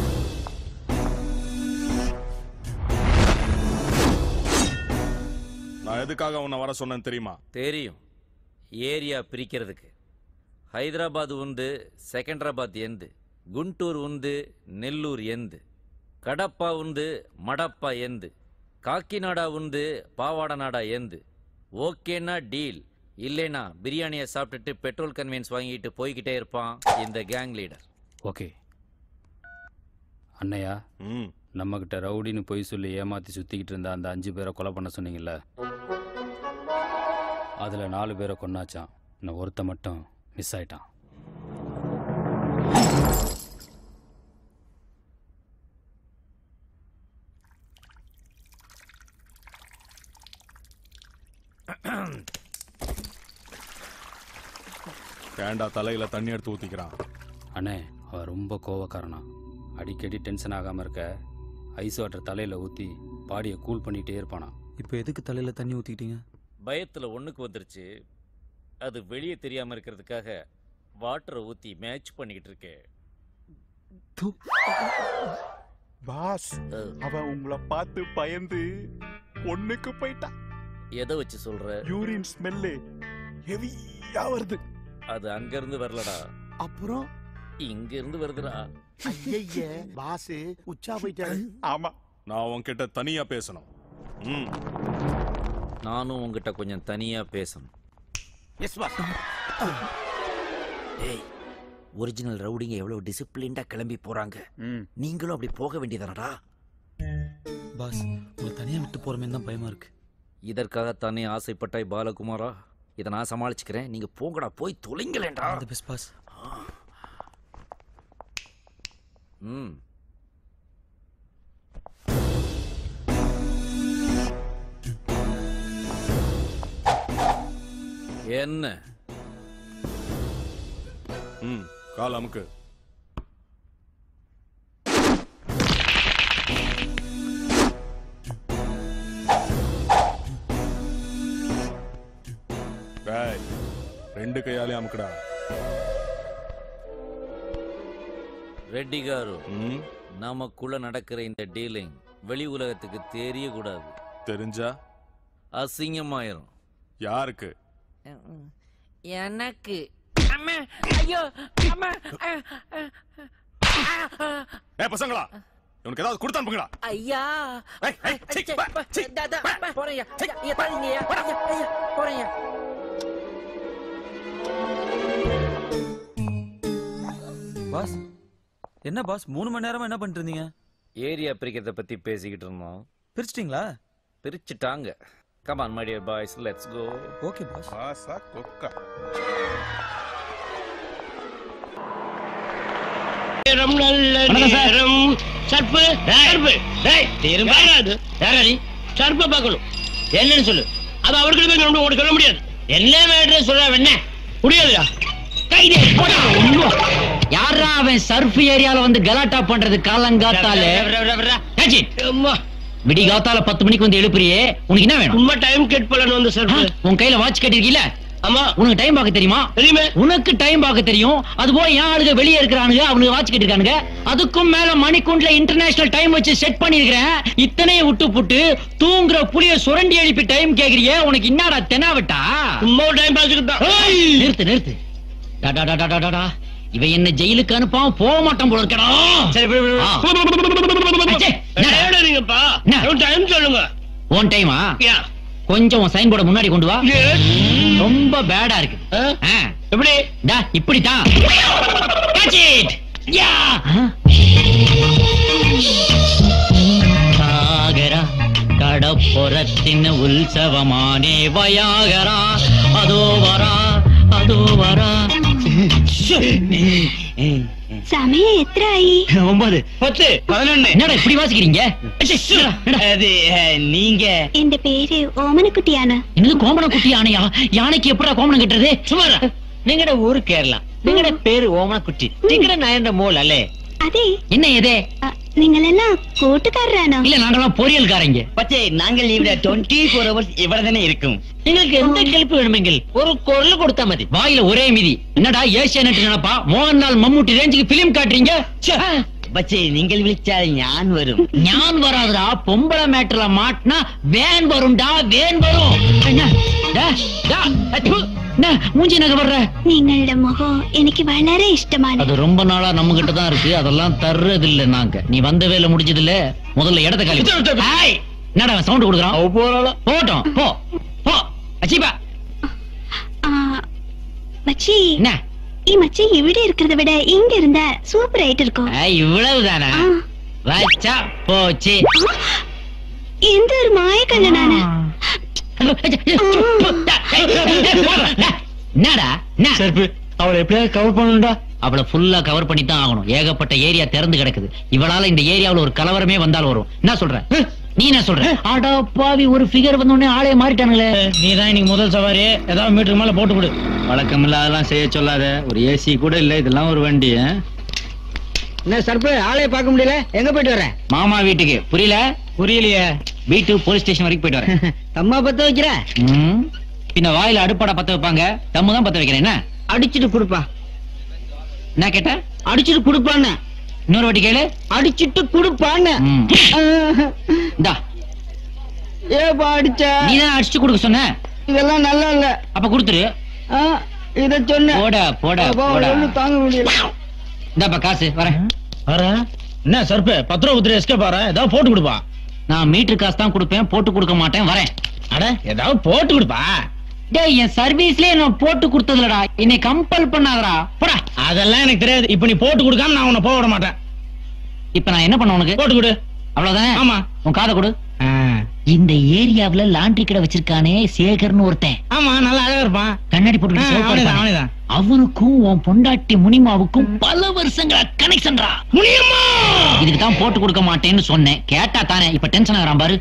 நான் எதுக்காக உன்னை வர சொன்னேன்னு தெரியுமா தெரியும் ஏரியா பிரிக்கிறதுக்கு హైదరాబాద్ ఉంది సెకండ్రాబాద్ ఎందు గుంటూరు ఉంది నెల్లూరు ఎందు కడప ఉంది మడప్ప ఎందు కాకినాడ ఉంది பாவாடநாடா எந்து ஓகேனா டீல் இல்லைனா பிரியாணியை சாப்பிட்டுட்டு பெட்ரோல் கன்வீன்ஸ் வாங்கிட்டு போய்கிட்டே இருப்பான் இந்த கேங் லீடர் ஓகே அண்ணையா நம்ம கிட்ட ரவுடின்னு பொய் சொல்லி ஏமாத்தி சுத்திக்கிட்டு இருந்த அந்த அஞ்சு பேரை கொலை பண்ண சொன்னீங்கல்ல அதுல நாலு பேரை கொன்னாச்சான் இன்னும் ஒருத்த மட்டும் மிஸ் ஆயிட்டான் ஏண்டா தலையில தண்ணி எடுத்து ஊத்திக்கிறான் அண்ணே அவன் ரொம்ப கோவக்காரனா அடிக்கடி டென்ஷன் ஆகாம இருக்க ஐஸ் வாட்டர் தலையில ஊத்தி பாடியை கூல் பண்ணிட்டே இருப்பானா இப்போ எதுக்கு தலையில தண்ணி ஊத்திக்கிட்டீங்க பயத்துல ஒண்ணுக்கு வந்துருச்சு அது வெளியே தெரியாம இருக்கிறதுக்காக வாட்டரை ஊத்தி மேட்ச் பண்ணிக்கிட்டு இருக்கேன் பாஸ் அவன் உங்களை பார்த்து பயந்து ஒண்ணுக்கு போயிட்டான் எதை வச்சு சொல்ற யூரின் ஸ்மெல்லு ஹெவியா வருது அது அங்க இருந்து வரலடா அப்புறம் இங்க இருந்து வருதுடா ஐய பாஸ் உச்சா போயிட்டாரு ஆமா நான் உன்கிட்ட தனியா பேசணும் ம் நானும் உங்ககிட்ட கொஞ்சம் தனியா பேசணும் எஸ் பாஸ் ஏய் ஒரிஜினல் ரவுடிங்க எவ்வளவு டிசிப்ளின்டா கிளம்பி போறாங்க நீங்களும் அப்படி போக வேண்டியதானடா பாஸ் உங்களை தனியா விட்டு போறமே தான் பயமா இருக்கு இதற்காகத்தானே ஆசைப்பட்டாய் பாலகுமாரா இதை நான் சமாளிச்சுக்கிறேன் நீங்க போங்கடா போய் தொலைங்களேன்டா அந்த பெஸ்ட் பாஸ் ம் என்ன ம் கால் அமுக்கு டேய், ரெண்டு கையாலே அமுக்குடா ரெட்டி காரு நமக்குள்ள நடக்கிற இந்த டீலிங் வெளி உலகத்துக்கு தெரியக்கூடாது தெரிஞ்சா அசிங்கமாயிரும் யாருக்கு எனக்கு அம்மா ஐயோ அம்மா அஹ், அஹ், அஹ். ஏ பசங்களா இவனுக்கு ஏதாவது கொடுத்து அனுப்புங்களா ஐயா தாதா போறேன் தாதீங்கய்யா ஐயா போறேன் பாஸ் என்ன பாஸ் மூணு மணி நேரமா என்ன பண்ணிட்டு இருந்தீங்க ஏரியா பிரிக்கிறத பத்தி பேசிக்கிட்டு இருந்தோம் பிரிச்சிட்டீங்களா பிரிச்சுட்டாங்க come on my dear boys let's go okay boss பாஸா கொக்கா நேரம் நல்ல நேரம் சர்ப்பு சர்ப்பு டேய் திரும்பாது யாரடி சர்ப்ப பார்க்கணும் என்னன்னு சொல்லு அது அவர்களுக்கு போய் நம்ம உனக்கு சொல்ல முடியாது என்ன மேட்ரு சொல்ற என்ன முடியாதுடா கைதே போடா ஒண்ணும் யாரா அவன் சர்ஃப் ஏரியால வந்து கலாட்டா பண்றது காலங்காத்தால விடி காத்தால பத்து மணிக்கு வந்து எழுப்புறியே உனக்கு என்ன வேணும் சும்மா டைம் கெட் பண்ணணும் வந்து சர்ப்பு உன் கையில வாட்ச் கட்டிருக்கீல ஆமா உனக்கு டைம் பார்க்க தெரியுமா தெரியுமே உனக்கு டைம் பார்க்க தெரியும் அது போல என் ஆளுங்க வெளியே இருக்கிறானுங்க அவனுக்கு வாட்ச் கட்டிருக்கானுங்க அதுக்கும் மேல மணிக்குண்டுல இன்டர்நேஷனல் டைம் வச்சு செட் பண்ணிருக்கிறேன் இத்தனைய விட்டு புட்டு தூங்குற புளிய சுரண்டி எழுப்பி டைம் கேக்குறியே உனக்கு என்னடா தெனாவட்டா சும்மா டைம் பாஸ்க்கு தான் நிறுத்து நிறுத்து டா, டா, டா, டா, டா, டா, டா. இவன் என்ன ஜெயிலுக்கு அனுப்பாம போக மாட்டான் போல இருக்கடா சரி ஆ. அச்சே, என்னடா? நீங்கப்பா டைம் சொல்லுங்க உன் டைமா யா கொஞ்சம் உன் சைன் போர்ட முன்னாடி கொண்டு வா ரொம்ப பேடா இருக்கு ஆ. எப்படி டா இப்படித்தான் Catch it! Yeah! உலகத்தின் உற்சவமானே வயாகரா அதோ வரா அதோ வரா സമയം എത്രയായി ஒன்பது பத்து பதினொன்னு என்னடா இப்படி வாசிக்கிறீங்க அது நீங்க എന്റെ പേര് ഓമനക്കുട്ടിയാണ് என்னது கோமண குட்டி யானையா யானைக்கு எப்படா கோமணம் கட்டுறது சும்மா നിങ്ങളുടെ ഊര് കേരള നിങ്ങളുടെ പേര് ഓമനക്കുട്ടി നിങ്ങളുടെ നയന്റെ മോൾ അല്ലേ അതെ என்ன எதே നിങ്ങളെല്ലാം കൂട്ടുകാരാണോ இல்ல நாங்கெல்லாம் பொரியல்காரங்க പക്ഷേ நாங்கள் ഇവിടെ டுவெண்ட்டி ஃபோர் ஹவர்ஸ் ഇവിടെ തന്നെ இருக்கும் നിങ്ങൾക്ക് എന്ത് കെൽപ്പ് വേണമെങ്കിൽ ഒരു കുരൽ കൊടുത്താ മതി வாயில ஒரே மிதி என்னடா ஏசியானெட் நினைப்பா மோகன்லால் மம்முட்டி ரேஞ்சுக்கு பிலிம் காட்டுறீங்க பச்சே நீங்கள் விழிச்சால் ஞான் வரும் ஞான் வராதுடா பொம்பளை மேட்டர்ல மாட்டினா வேன் வரும்டா வேன் வரும் என்ன டா, டா, அச்சு, என்ன மூஞ்சி நகை வர்ற നിങ്ങളുടെ മുഖം എനിക്ക് വളരെ ഇഷ്ടമാണ് அது ரொம்ப நாளா நம்ம கிட்ட தான் இருக்கு அதெல்லாம் தர்றது இல்ல நாங்க நீ வந்த வேலை முடிஞ்சது இல்ல முதல்ல இடத்த காலி பண்ணு. ஏய், என்னடா சவுண்ட் கொடுக்குறான் போட்டோம் போ போ அச்சிப்பா ആ, மச்சி என்ன ഈ மச்சி ഇവിടെ இருக்கிறத விட இங்க இருந்தா சூப்பர் ஆயிட்டு இருக்கும் இவ்வளவுதானா வச்சா போச்சு എന്ത് ഒരു മായക്കണ്ണനാണ് என்னடா செருப்பு அவளை எப்படியாவது கவர் பண்ணணும்டா அவளை ஃபுல்லா கவர் பண்ணி தான் ஆகணும் ஏகப்பட்ட ஏரியா திறந்து கிடக்குது இவளால இந்த ஏரியாவுல ஒரு கலவரமே வந்தாலும் வரும் என்ன சொல்ற நீ என்ன சொல்ற ஆடா பாவி ஒரு ஃபிகர் வந்த உடனே ஆளே மாறிட்டானுங்களே நீ தான் இன்னைக்கு முதல் சவாரி ஏதாவது மீட்டருக்கு மேல போட்டு கொடு வழக்கம் இல்லாதெல்லாம் செய்ய சொல்லாத ஒரு ஏசி கூட இல்ல இதெல்லாம் ஒரு வண்டி ஆ? என்ன சர்ப்பு ஆளே பார்க்க முடியல எங்க போயிட்டு வர மாமா வீட்டுக்கு புரியல புரியலையே வீட்டு போலீஸ் ஸ்டேஷன் வரைக்கும் போயிட்டு வரேன் தம்மா பத்த வைக்கிற பின்ன வாயில அடுப்பாடா பத்த வைப்பாங்க தம்மு தான் பத்த வைக்கிறேன் என்ன அடிச்சிட்டு கொடுப்பா என்ன கேட்ட அடிச்சிட்டு கொடுப்பான்னு இன்னொரு வாட்டி கேளு அடிச்சிட்டு கொடுப்பான்னு இந்தா ஏப்பா அடிச்ச நீ தான் அடிச்சு கொடுக்க சொன்ன இதெல்லாம் நல்லா இல்ல அப்ப கொடுத்துரு இத சொன்ன போட போட போட தாங்க முடியல இந்தாப்பா காசு வரேன் வரேன் என்ன சர்ப்பு பத்து ரூபா குத்துரு எஸ்கே பாரு ஏதாவது போட்டு கொடுப்பா நான் மீட்டர் காசு தான் கொடுப்பேன் போட்டு கொடுக்க மாட்டேன் வரேன் அட ஏதாவது போட்டு கொடுப்பா டேய் என் சர்வீஸ்லயே நான் போட்டு கொடுத்ததுலடா என்னை கம்பல் பண்ணாதடா போடா அதெல்லாம் எனக்கு தெரியாது இப்ப நீ போட்டு கொடுக்காம நான் உன்னை போக விட மாட்டேன் இப்ப நான் என்ன பண்ண உனக்கு போட்டு கொடு அவ்வளவுதானே ஆமா உன் காதை கொடு இந்த ஏரியாவுல லாண்டரி கடை வச்சிருக்கானே சேகர்னு ஒருத்தன் ஆமா நல்லா அழகா இருப்பான் கண்ணாடி போட்டு அவனுக்கும் உன் பொண்டாட்டி முனிமாவுக்கும் பல வருஷங்களா கனெக்ஷன்டா முனியம்மா இதுக்கு தான் போட்டு கொடுக்க மாட்டேன்னு சொன்னேன் கேட்டா தானே இப்ப டென்ஷன் ஆகிறான் பாரு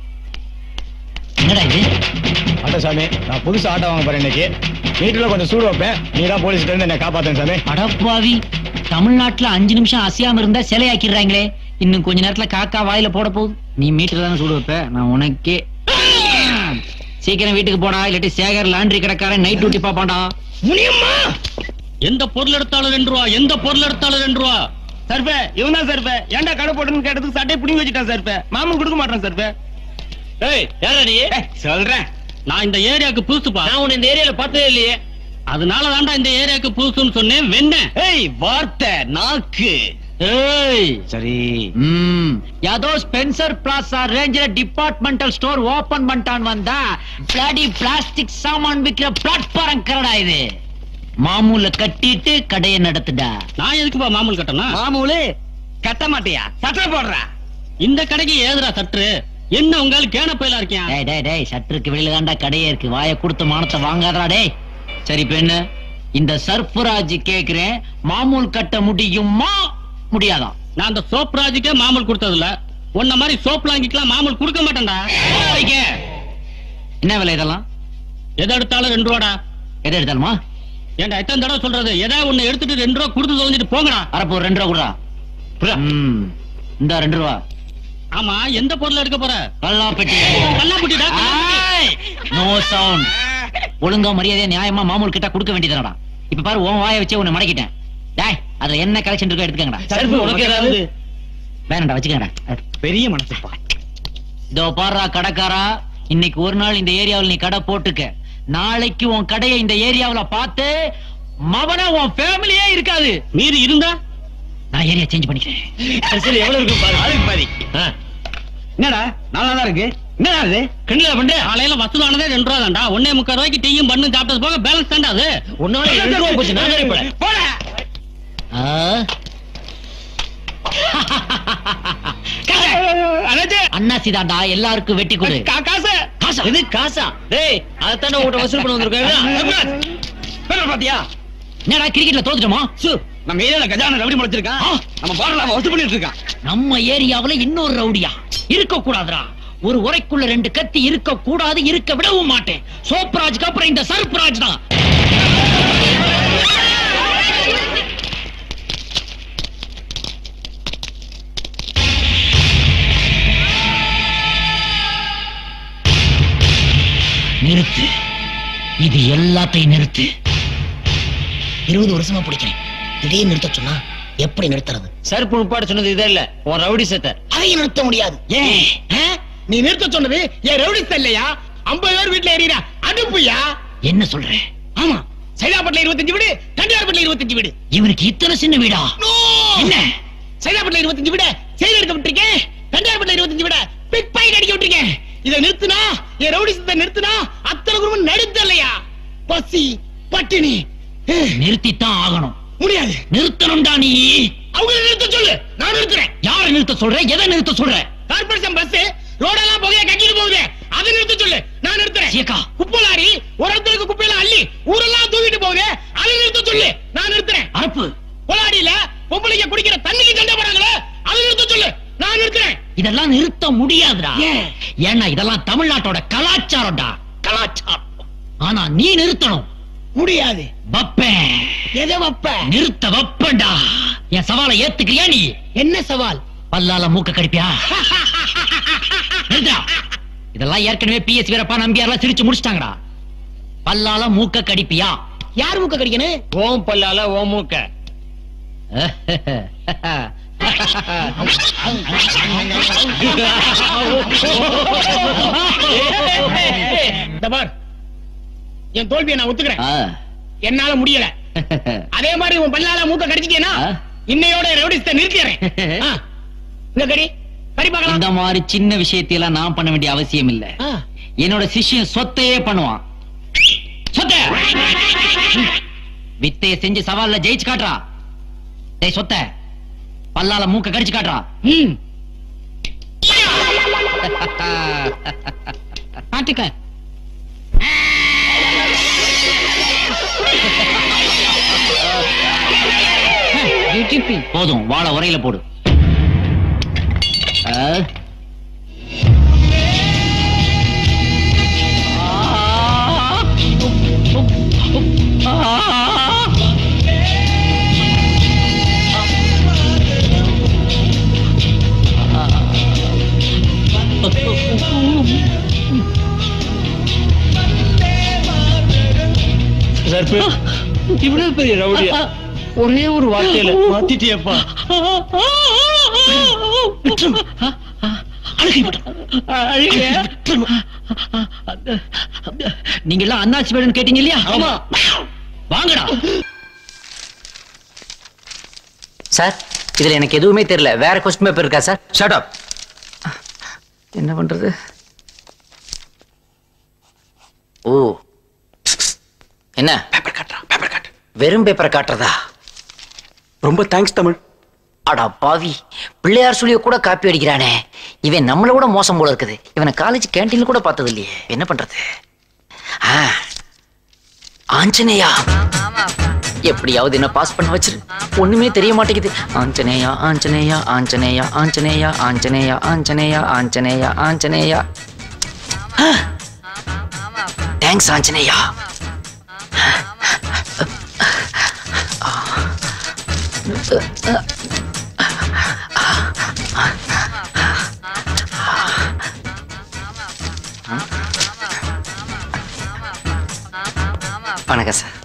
என்னடா இது அட சாமி நான் புதுசு ஆட்டோ வாங்க போறேன் இன்னைக்கு வீட்டுல கொஞ்சம் சூடு வைப்பேன் நீ தான் போலீஸ்ல இருந்து என்ன காப்பாத்தேன் சாமி அடப்பாவி தமிழ்நாட்டுல அஞ்சு நிமிஷம் அசையாம இருந்தா சிலையாக்கிடுறாங்களே இன்னும் கொஞ்ச நேரத்துல காக்கா வாயில போட போகுது நீ மீட்டர் தானே சூடு வைப்ப நான் உனக்கே சீக்கிரம் வீட்டுக்கு போடா இல்லாட்டி சேகர் லாண்டரி கடைக்காரன் நைட் டியூட்டி பாப்பான்டா முனியம்மா எந்த பொருள் எடுத்தாலும் ரெண்டு ரூபா எந்த பொருள் எடுத்தாலும் ரெண்டு ரூபா சர்பே இவன் தான் சர்பே ஏன்டா கடை போட்டுன்னு கேட்டதுக்கு சட்டையை பிடிங்கி வச்சுட்டான் சர்பே மாமன் கொடுக்க மாட்டான் சர்பே ஏய் யாரா நீ சொல்றேன் நான் இந்த ஏரியாக்கு புதுசுப்பா நான் உன்னை இந்த ஏரியால பார்த்ததே இல்லையே அதனால தான்டா இந்த ஏரியாக்கு புதுசுன்னு சொன்னேன் வெண்ண ஏய் வார்த்தை நாக்கு ஏய் சரி ம் யாதோ ஸ்பென்சர் பிளாசா ரேஞ்சில டிபார்ட்மெண்டல் ஸ்டோர் ஓபன் பண்ணிட்டான் வந்தா பிளாடி பிளாஸ்டிக் சாமான் விக்கிற பிளாட்ஃபாரம் கரடா இது மாமூல கட்டிட்டு கடையை நடத்துடா நான் எதுக்குப்பா மாமூல் கட்டணும் மாமூலு கட்ட மாட்டியா சட்டை போடுறா இந்த கடைக்கு ஏதுடா சற்று என்ன உங்கால கேன பயிலா இருக்கேன் டேய் டேய் டேய் சற்றுக்கு வெளியில தான்டா கடையே இருக்கு வாயை கொடுத்து மானத்தை வாங்காதடா டேய் சரி இப்ப என்ன இந்த சர்ஃபராஜ் கேக்குறேன் மாமூல் கட்ட முடியுமா முடியாதா நான் அந்த சோப் ராஜுக்கே மாமூல் கொடுத்ததில்ல உன்ன மாதிரி சோப் வாங்கிக்கலாம் மாமூல் கொடுக்க மாட்டேன்டா என்ன விலை இதெல்லாம் எதை எடுத்தாலும் ரெண்டு ரூபாடா எதை எடுத்தாலுமா ஏன்டா எத்தனை தடவை சொல்றது எதை ஒண்ணு எடுத்துட்டு ரெண்டு ரூபா கொடுத்து தொலைஞ்சிட்டு போங்கடா அரப்போ ஒரு ரெண்டு ரூபா குடுறா ம் இந்த ரெண்டு ரூபா ஆமா எந்த பொருள் எடுக்க போற கல்லாப்பட்டி கல்லாப்பட்டிடா நோ சவுண்ட் ஒழுங்கா மரியாதையா நியாயமா மாமூல் கிட்ட கொடுக்க வேண்டியதுடா இப்ப பாரு உன் வாயை வச்சே உன்னை மடக்கிட்டேன் டேய் அதுல என்ன கலெக்ஷன் இருக்கோ எடுத்துக்கங்கடா சரி, உனக்கு ஏதாவது? வேணாம்டா வச்சுக்கங்கடா பெரிய மனசுப்பா இதோ பாருடா கடைக்காரா இன்னைக்கு ஒரு நாள் இந்த ஏரியாவுல நீ கடை போட்டுக்க நாளைக்கு உன் கடையை இந்த ஏரியாவுல பார்த்து மவன உன் ஃபேமிலியே இருக்காது மீறி இருந்தா நான் ஏரியா சேஞ்ச் பண்ணிக்கிறேன் சரி எவ்வளவு இருக்கு பாரு அதுக்கு பாதி என்னடா நல்லா தான் இருக்கு என்னடா இது கிண்டல பண்ற காலையில வசூலானதே ரெண்டு ரூபா தான்டா ஒன்னே முக்கால் ரூபாய்க்கு டீயும் பண்ணு சாப்பிட்டது போக பேலன்ஸ் தான்டா அது ஒன்னோட ரெண்டு ரூபா போச்சு நான் சரி போறேன் போடா அண்ணாச்சி தாண்டா எல்லாருக்கும் வெட்டி கொடு காசு காசா இது காசா டேய் அதைத்தானே உங்கள்கிட்ட வசூல் பண்ண வந்திருக்கேன் பாத்தியா என்னடா கிரிக்கெட்ல தோத்துட்டோமா சு நம்ம ஏரியால கஜான ரவுடி முளைச்சிருக்கான் நம்ம பாடல அவன் வசூல் பண்ணிட்டு இருக்கான் நம்ம ஏரியாவுல இன்னொரு ரவுடியா இருக்க கூடாதுடா ஒரு உரைக்குள்ள ரெண்டு கத்தி இருக்க கூடாது இருக்க விடவும் மாட்டேன் சோப்ராஜ்க்கு அப்புறம் இந்த சர்ப்ராஜ் தான் நிறுத்து இது எல்லாத்தையும் நிறுத்து இருபது வருஷமா பிடிக்கிறேன் திடீர்னு நிறுத்த சொன்னா எப்படி நிறுத்துறது சர்ப்பு முப்பாடு சொன்னது இதே இல்ல உன் ரவுடி சத்த அதையும் நிறுத்த முடியாது ஏன் ஆ? நீ நிறுத்த சொன்னது என் ரவுடிஸ் இல்லையா ஐம்பது பேர் வீட்டுல எறியா அடுப்புயா என்ன சொல்ற ஆமா சைதாப்பட்டில இருபத்தஞ்சு வீடு தண்டியார்பட்டில இருபத்தஞ்சு வீடு இவனுக்கு இத்தனை சின்ன வீடா என்ன சைதாப்பட்டில இருபத்தஞ்சு வீடு செயல் எடுக்க விட்டுருக்கேன் தண்டியார்பட்டில இருபத்தஞ்சு வீடு பிக் பாயிண்ட் அடிக்க விட்டுருக்கேன் இதை நிறுத்துனா என் ரவுடிசத்தை நிறுத்துனா அத்தனை குடும்பம் நடுத்த இல்லையா பசி பட்டினி நிறுத்தித்தான் ஆகணும் முடியாது நிறுத்தணும்டா நீ அவங்களை நிறுத்த சொல்லு நான் நிறுத்துறேன் யாரை நிறுத்த சொல்ற எதை நிறுத்த சொல்ற கார்பரேஷன் பஸ் ரோடெல்லாம் புகைய கட்டிட்டு போகுது அதை நிறுத்த சொல்லு நான் நிறுத்துறேன் குப்பை லாரி ஒரு இடத்துக்கு குப்பையெல்லாம் அள்ளி ஊரெல்லாம் தூக்கிட்டு போகுது அதை நிறுத்த சொல்லு நான் நிறுத்துறேன் அரப்பு கொலாடியில பொம்பளைங்க குடிக்கிற தண்ணிக்கு சண்டை போறாங்களே அதை நிறுத்த சொல்லு நான் நிறுத்துறேன் இதெல்லாம் நிறுத்த முடியாதுடா ஏன்னா இதெல்லாம் தமிழ்நாட்டோட கலாச்சாரம்டா கலாச்சாரம் ஆனா நீ நிறுத்தணும் முடியாது வப்பேன் எதை வப்ப நிறுத்த வப்பேன்டா என் சவாலை ஏத்துக்கிறியா நீ என்ன சவால் பல்லால மூக்க கடிப்பியா நிறுத்தா. இதெல்லாம் ஏற்கனவே பிஎஸ் வீரப்பா நம்பியார்லாம் சிரிச்சு முடிச்சிட்டாங்கடா பல்லால மூக்க கடிப்பியா யார் மூக்க கடிக்கணும் ஓம் பல்லால ஓம் மூக்க இந்த பார் என் தோல்வியை நான் ஒத்துக்கிறேன் என்னால முடியல அதே மாதிரி உன் பல்லால மூக்க கடிச்சிட்டேனா இன்னையோட ரவுடிஸ்ட நிறுத்திடுறேன் ஆ, இந்த கடி கடி பார்க்கலாம் இந்த மாதிரி சின்ன விஷயத்தையெல்லாம் நான் பண்ண வேண்டிய அவசியம் இல்ல என்னோட சிஷ்யன் சொத்தையே பண்ணுவான் சொத்த வித்தைய செஞ்சு சவால்ல ஜெயிச்சு காட்டுறா டேய் சொத்த பல்லால மூக்க கடிச்சு காட்டுறா ம். காட்டுக்க போதும் வாழை உரையில போடு ஆ. சர்ப்பு இவ்வளவு பெரிய ரவுடியா ஒரே ஒரு வார்த்தையில மாத்திட்டியப்பா நீங்க எல்லாம் அண்ணாச்சி வேணும்னு கேட்டீங்க இல்லையா ஆமா வாங்கடா சார் இதுல எனக்கு எதுவுமே தெரியல வேற கொஸ்டின் பேப்பர் இருக்கா சார் ஷட் அப் என்ன பண்றது ஓ என்ன பேப்பர் காட்டுறா பேப்பர் காட்டு வெறும் பேப்பரை காட்டுறதா ரொம்ப தேங்க்ஸ் தமிழ் அடா பாவி பிள்ளையார் சொல்லிய கூட காப்பி அடிக்கிறானே இவன் நம்மள கூட மோசம் போல இருக்குது இவனை காலேஜ் கேண்டீன்ல கூட பார்த்தது இல்லையே என்ன பண்றது ஆ, ஆஞ்சநேயா எப்படியாவது என்ன பாஸ் பண்ண வச்சிரு ஒண்ணுமே தெரிய மாட்டேங்குது ஆஞ்சநேயா ஆஞ்சநேயா ஆஞ்சநேயா ஆஞ்சநேயா ஆஞ்சநேயா ஆஞ்சநேயா ஆஞ்சநேயா ஆஞ்சநேயா தேங்க்ஸ் ஆஞ்சநேயா வணக்கம் sir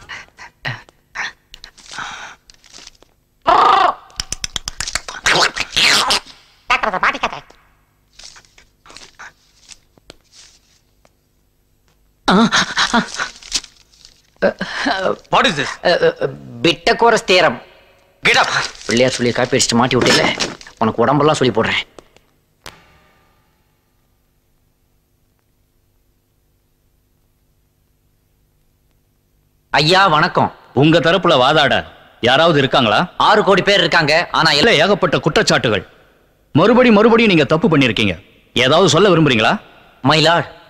what is this Pythagoras theorem Pillaiyar சொல்லி காப்பி அடிச்சுட்டு மாட்டி விட்டல உனக்கு உடம்பெல்லாம் சொல்லி போடுறேன் ஐயா வணக்கம் உங்க தரப்புல வாதாட யாராவது இருக்காங்களா ஆறு கோடி பேர் இருக்காங்க ஆனா இல்ல ஏகப்பட்ட குற்றச்சாட்டுகள் மறுபடி மறுபடியும் நீங்க தப்பு பண்ணிருக்கீங்க ஏதாவது சொல்ல விரும்புறீங்களா மயிலாட்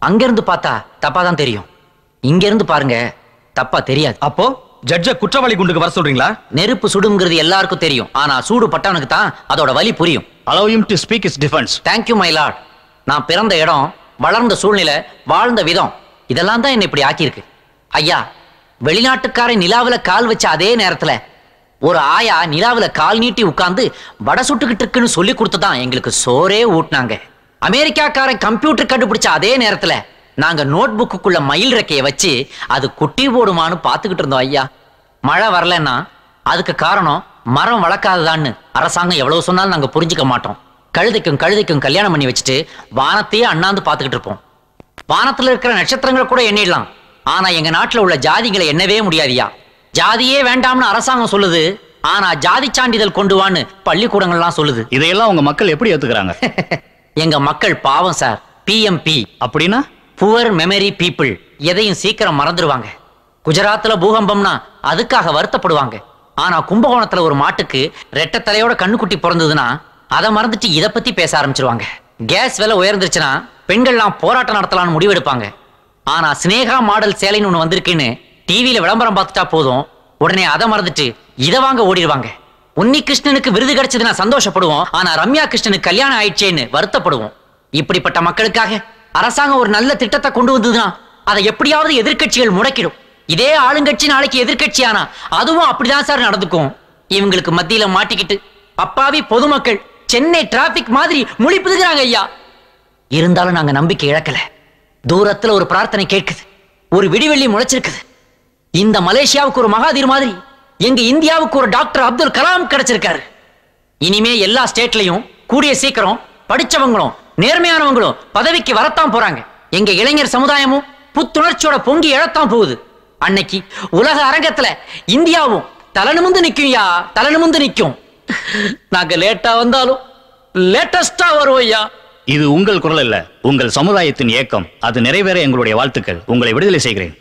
அங்க இருந்து பார்த்தா தப்பா தான் தெரியும் இங்க இருந்து பாருங்க தப்பா தெரியாது அப்போ ஜட்ஜ குற்றவாளி குண்டுக்கு வர சொல்றீங்களா நெருப்பு சுடுங்கிறது எல்லாருக்கும் தெரியும் ஆனா சூடு பட்டவனுக்கு தான் அதோட வலி புரியும் allow him to speak his defense thank you my lord நான் பிறந்த இடம் வளர்ந்த சூழ்நிலை வாழ்ந்த விதம் இதெல்லாம் தான் என்னை இப்படி ஆக்கியிருக்கு ஐயா வெளிநாட்டுக்காரன் நிலாவுல கால் வச்ச அதே நேரத்துல ஒரு ஆயா நிலாவுல கால் நீட்டி உட்கார்ந்து வடை சுட்டுக்கிட்டு இருக்குன்னு சொல்லி கொடுத்துதான் எங்களுக்கு சோறே ஊட்டினாங்க அமெரிக்காக்காரன் கம்ப்யூட்டர் கண்டுபிடிச்ச அதே நேரத்துல நாங்க நோட் புக்குக்குள்ள மயில் ரெக்கைய வச்சு அது குட்டி போடுமான்னு பார்த்துக்கிட்டு இருந்தோம் ஐயா மழை வரலன்னா அதுக்கு காரணம் மரம் வளர்க்காததான்னு அரசாங்கம் எவ்வளவு சொன்னாலும் நாங்க புரிஞ்சுக்க மாட்டோம் கழுதைக்கும் கழுதைக்கும் கல்யாணம் பண்ணி வச்சுட்டு வானத்தையே அண்ணாந்து பார்த்துக்கிட்டு இருப்போம் வானத்துல இருக்கிற நட்சத்திரங்களை கூட எண்ணிடலாம் ஆனா எங்க நாட்டுல உள்ள ஜாதிகளை எண்ணவே முடியாதியா ஜாதியே வேண்டாம்னு அரசாங்கம் சொல்லுது ஆனா ஜாதி சான்றிதழ் கொண்டு வான்னு பள்ளிக்கூடங்கள்லாம் சொல்லுது இதையெல்லாம் உங்க மக்கள் எப்படி ஏத்துக்கிறாங்க எங்க மக்கள் பாவம் சார் பிஎம்பி அப்படின்னா புவர் மெமரி பீப்புள் எதையும் சீக்கிரம் மறந்துடுவாங்க குஜராத்ல பூகம்பம்னா அதுக்காக வருத்தப்படுவாங்க ஆனா கும்பகோணத்துல ஒரு மாட்டுக்கு ரெட்டை தலையோட கண்ணுக்குட்டி பிறந்ததுன்னா அதை மறந்துட்டு இத பத்தி பேச ஆரம்பிச்சிருவாங்க கேஸ் விலை உயர்ந்துருச்சுன்னா பெண்கள்லாம் போராட்டம் நடத்தலாம்னு முடிவெடுப்பாங்க ஆனா சினேகா மாடல் சேலைன்னு ஒண்ணு வந்திருக்குன்னு டிவியில விளம்பரம் பார்த்துட்டா போதும் உடனே அதை மறந்துட்டு இதை வாங்க ஓடிடுவாங்க உன்னி கிருஷ்ணனுக்கு விருது கிடைச்சதுன்னா சந்தோஷப்படுவோம் ஆனா ரம்யா கிருஷ்ணனுக்கு கல்யாணம் ஆயிடுச்சேன்னு வருத்தப்படுவோம் இப்படிப்பட்ட மக்களுக்காக அரசாங்கம் ஒரு நல்ல திட்டத்தை கொண்டு வந்ததுன்னா அதை எப்படியாவது எதிர்க்கட்சிகள் முடக்கிடும் இதே ஆளுங்கட்சி நாளைக்கு எதிர்க்கட்சி ஆனா அதுவும் அப்படிதான் சார் நடந்துக்கும் இவங்களுக்கு மத்தியில மாட்டிக்கிட்டு அப்பாவி பொதுமக்கள் சென்னை டிராபிக் மாதிரி முழிப்புதுகிறாங்க ஐயா இருந்தாலும் நாங்க நம்பிக்கை இழக்கல தூரத்துல ஒரு பிரார்த்தனை கேட்குது ஒரு விடிவெள்ளி முளைச்சிருக்குது இந்த மலேசியாவுக்கு ஒரு மகாதீர் மாதிரி எங்க இந்தியாவுக்கு ஒரு டாக்டர் அப்துல் கலாம் கிடைச்சிருக்காரு இனிமே எல்லா ஸ்டேட்லயும் கூடிய சீக்கிரம் படிச்சவங்களும் நேர்மையானவங்களும் பதவிக்கு வரத்தான் போறாங்க எங்க இளைஞர் சமுதாயமும் புத்துணர்ச்சியோட பொங்கி எழத்தான் போகுது அன்னைக்கு உலக அரங்கத்துல இந்தியாவும் தலனுமுந்து நிக்கும் யா தலனுமுந்து நிக்கும் நாங்க லேட்டா வந்தாலும் லேட்டஸ்டா வருவோம் ஐயா இது உங்கள் குரல் அல்ல உங்கள் சமுதாயத்தின் ஏக்கம் அது நிறைவேற எங்களுடைய வாழ்த்துக்கள் உங்களை விடுதலை செய்கிறேன்